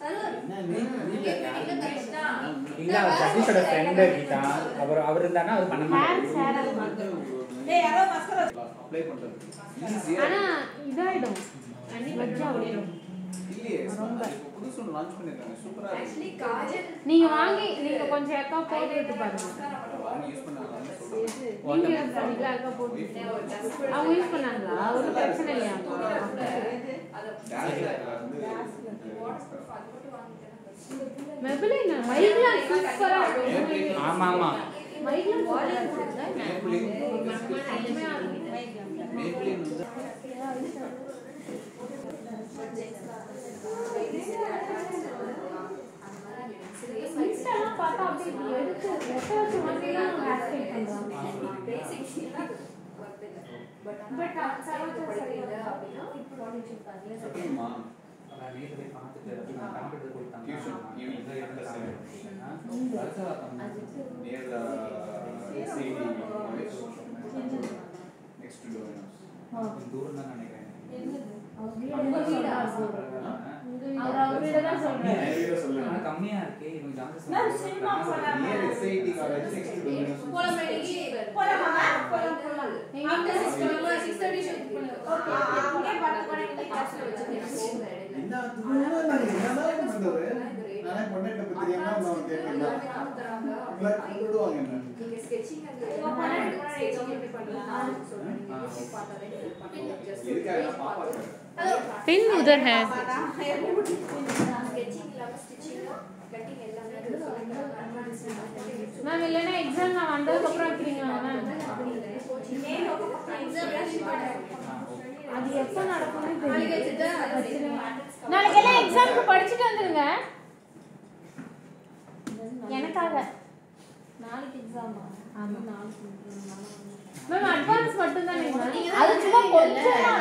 இல்ல அவர் ஜகதீஷோட ஃப்ரெண்ட் கீதா அவர் அவர் இருந்தானா அவர் பண்ண ஹேர் மாட்டாரு சேர் ஏய் யாரோ மஸ்கரா அப்ளை பண்றது ஈஸியா ஆனா இதாயிடும் வச்சா ஓடிடும் இல்லையே இப்போ புதுசு ஒன்று லான்ச் பண்ணிருக்காங்க சூப்பரா இருக்கு ஆக்சுவலி காஜல் நீங்க வாங்கி நீங்க கொஞ்சம் எக்கா போட்டு பாருங்க வாங்கி யூஸ் பண்ணாங்கன்னு சொல்றேன் நீங்க யூஸ் பண்ணிக்கலாம் எக்கா போட்டு அவங்க யூஸ் பண்ணாங்களா ஒன்றும் பிரச்சனை இல்லையா டான்ஸ்ல வந்து மெபிலின் மைக்லாம் சூப்பரா இருக்கும் ஆமா ஆமா மைக்லாம் சூப்பரா இருக்கும் மேப்ளின் மேப்ளின் வந்து இன்ஸ்டாலாம் பார்த்தா அப்படியே இப்படி எடுத்து ரெட்ட வச்ச மாதிரி தான் ஹேர் ஸ்டைல் பண்றாங்க பட் சொல்லுமா அவன் நேத்து போய் பார்த்துட்டு நான் computer கொடுத்தாங்க. Tuition, evening, இதான் எனக்கு plus செவன். ஆ? வருஷம் பார்த்தோம். Near city college next to Domino's கொஞ்சம் தூரம் தான் நினைக்கிறேன் அவர் அவர் வீட தான் சொல்றாரு வீடியோ சொல்லுங்க ஆனா கம்மியா இருக்கு இவங்க ஜாஸ்தி மேம், சொல்றாங்க. சினிமா போலாம். Near SIT college next to Domino's போலாம் மேடம் போலாமா மேம் போலாம் போலாம் ஆஃப்டர் சிக்ஸ் போலாமா சிக்ஸ் தேர்ட்டி ஷோ ஓகே அங்கே பார்த்து கூட இந்த கிளாஸ்ல வச்சிருக்கேன் என்ன தூரம் நான் என்னதான் பண்றது நானே பொண்ணேட்ட பத்தி தெரியாம நான் கேட்கிறேன் உங்களை கூப்பிடுவாங்க என்ன நீங்க ஸ்கெட்சிங் அந்த உங்க பன்னெண்டு கூட sketching எப்படி பண்ணலாம் சொல்றேன் ஆ, நீங்க எப்படி பார்த்தாலே நீங்க பண்ணலாம் ஜஸ்ட் எதுக்காக பாப்பா இருக்காங்க पिन उधर है ஸ்கெட்சிங் இல்லாம ஸ்டிச்சிங் கட்டிங் எல்லாமே அது சொல்லிட்டாங்க மேம் இல்லைன்னா எக்ஸாம் நான் வந்ததுக்கு அப்புறம் வைக்கிறீங்களா மேம் அது எப்போ நடக்கும்னு தெரியல நாளைக்கு எல்லாம் எக்ஸாமுக்கு படிச்சுட்டு வந்துருங்க எனக்காக நாளைக்கு எக்ஸாமா ஆமா. நாளைக்கு மேம் அட்வான்ஸ் மட்டும் தானே அது சும்மா கொஞ்சம் தான்.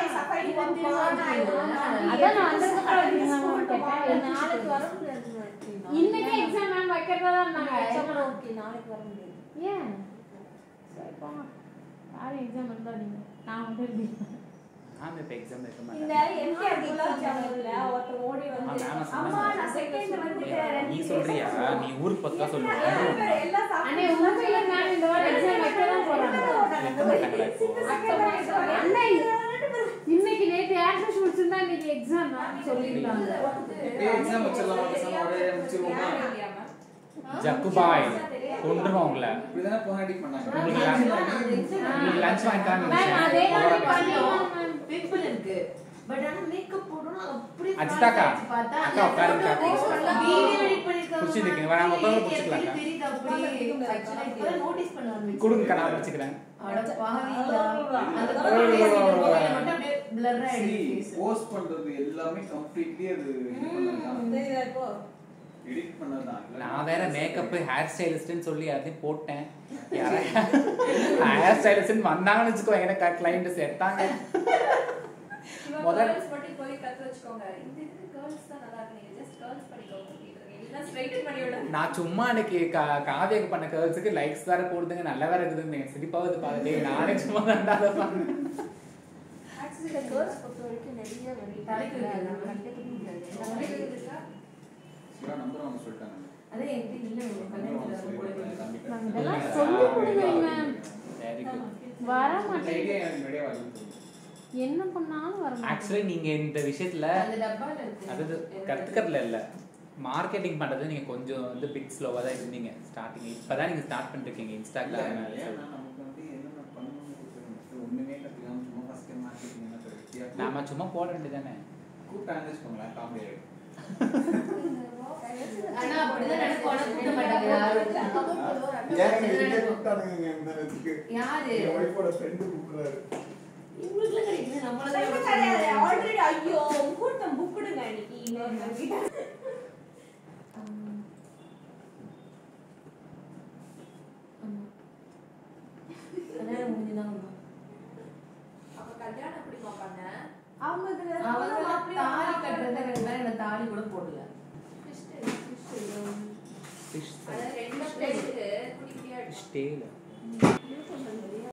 அதான் நான் வந்ததுக்கு அப்புறம் வைக்கிறீங்களான்னு கேட்டேன். நாளைக்கு வர முடியாது இன்னைக்கே எக்ஸாம் மேம் வைக்கிறதா தான் இருந்தாங்க ஓகே நாளைக்கு வர முடியாது ஏன் சரி போங்க யாரும் எக்ஸாம் இருந்தா நீங்க நான் வந்து எழுதிடுவேன். ஆமா இப்ப எக்ஸாம் வைக்க இந்த மாட்டேன் எம்கேஆர் குலாப் ஜாமுன்ல ஒருத்தர் ஓடி வந்து ஆமா, ஆமா, அம்மா சொன்னாங்க. நான் செகண்ட் வந்துட்டேன் நீ சொல்றியா நீ ஊருக்கு பத்தா சொல்லுவ எல்லாம் அண்ணே உங்க வீட்ல மேம் இந்த வாரம் எக்ஸாம் வைக்க தான் போறாங்க வைக்க மாட்டாங்களா இப்போ அண்ணே இன்னைக்கு நேத்து ஆக்சஸ் முடிச்சிருந்தா இன்னைக்கு எக்ஸாம் சொல்லிருக்காங்க இப்பயே எக்ஸாம் வச்சிடலாம் பேசாம ஒரே முடிச்சிருவோமா ஜக்குபாய் கொண்டுருவோம் உங்களை இப்படிதானே போன அடி பண்ணாங்க உங்களுக்கு lunch- உங்களுக்கு லஞ்ச் வாங்கிட்டாங்க மேம் அதே மாதிரி பண்ணிடுவோம் மேம் பிம்பிள் இருக்கு பட் ஆனா மேக்கப் போடணும் அப்படியே அஜிதாக்கா, பார்த்தா அக்கா உட்காருங்க. வீடியோ எடிட் பண்ணிருக்காங்க பிடிச்சிருக்கு. வராங்க, உட்காருங்க, பிடிச்சிக்கலாம்க்கா. தெரியுது அப்படி ஆக்சுவலா நோட்டீஸ் பண்ணுவாங்க கொடுங்கக்கா நான் வச்சுக்கிறேன் அட பாவிங்களா. அந்த ஓ, பக்கம் ஓ, face ஓ, ஓ. கோவில மட்டும் அப்படியே blur ஆயிடுச்சு face. போஸ்ட் பண்றது எல்லாமே கம்ப்ளீட்லி அது இது பண்ணதுதான் தெரியுதா இப்போ எடிட் பண்ணதுதான் நான் வேற மேக்கப் ஹேர் ஸ்டைலிஸ்ட்னு சொல்லி எல்லாத்தையும் போட்டேன் ஹேர் ஸ்டைலிஸ்ட் வந்தாங்கன்னு வச்சுக்கோ எனக்கு கிளைண்ட் செட்டாங்க முதல் கேர்ள்ஸ் மட்டும் போய் கத்து வச்சுக்கோங்க இந்த இதுக்கு கேர்ள்ஸ் தான் நல்லா இருக்கு நீங்க ஜஸ்ட் கேர்ள்ஸ் பண்ணிக்கோங்க இல்ல ஸ்ட்ரைட்டன் பண்ணி விட நான் சும்மா அன்னைக்கு கா- காவியாக்கு பண்ண கேர்ள்ஸுக்கு லைக்ஸ் வேற போடுதுங்க நல்லா வேற இருக்குதுங்க சிரிப்பாவது பாருங்க நானே சும்மா தாண்டா அதை பண்ணேன் ஆக்சுவலி கேர்ள்ஸ் பொறுத்த வரைக்கும் நிறைய தலைக்கு வைக்கிறது, தலைக்கு வைக்கிறது. சிவா நம்பர் அவங்க சொல்லிட்டாங்க அதே என்கிட்ட இல்ல உங்க கல்யாணத்துல போட வேண்டியது. இதெல்லாம் சொல்லி கொடுங்க Very good. வர இந்த மாட்டேன் ஐடியா எனக்கு முன்னாடியே வரலன்னு சொல்லுங்க என்ன பண்ணாலும் வர மாட்டேன் ஆக்சுவலி நீங்க இந்த விஷயத்துல அந்த டப்பால இருக்கு அதாவது கத்துக்கிறதுல இல்ல மார்க்கெட்டிங் பண்றது நீங்க கொஞ்சம் வந்து பிட் ஸ்லோவா தான் இருந்தீங்க ஸ்டார்டிங் இப்பதான் நீங்க ஸ்டார்ட் பண்ணிருக்கீங்க இன்ஸ்டாகிராம் ஏன்னா நமக்கு வந்து என்னென்ன பண்ணணும்னு தெரியும். ஒண்ணுமே கத்துக்காம சும்மா ஃபர்ஸ்ட் டைம் மார்க்கெட்டிங் என்ன தெரியும் நாம சும்மா போட வேண்டியதானே கூப்பிட்டாங்கன்னு வச்சுக்கோங்களேன் காமெடி ஆயிடும் ஆனா அப்படிதான் நடக்கும் ஆனா கூட்ட மாட்டாங்க யாரும் ஏன் இங்கே கூப்பிட்டானுங்க இந்த நேரத்துக்கு யாரு என் ஒய்ஃபோட ஃப்ரெண்டு கூப்பிடுறாரு உங்களுக்குலாம் கிடைக்குது நம்மளதான் கிடையாது ஆல்ரெடி ஐயோ முகூர்த்தம் புக்குடுங்க இன்னைக்கு இன்னொரு நாள். கல்யாணம் முடிஞ்சுதான் வரும். அப்ப கல்யாணம் எப்படி பாப்பாங்க அவங்க இதுல அவங்க தாலி கட்டுறது ரெண்டு பேரும் என்ன தாலி கூட போடல ஃபிஷ் அதாவது ரெண்டு பிளேட்டுக்கு குடி குடியா ஸ்டேல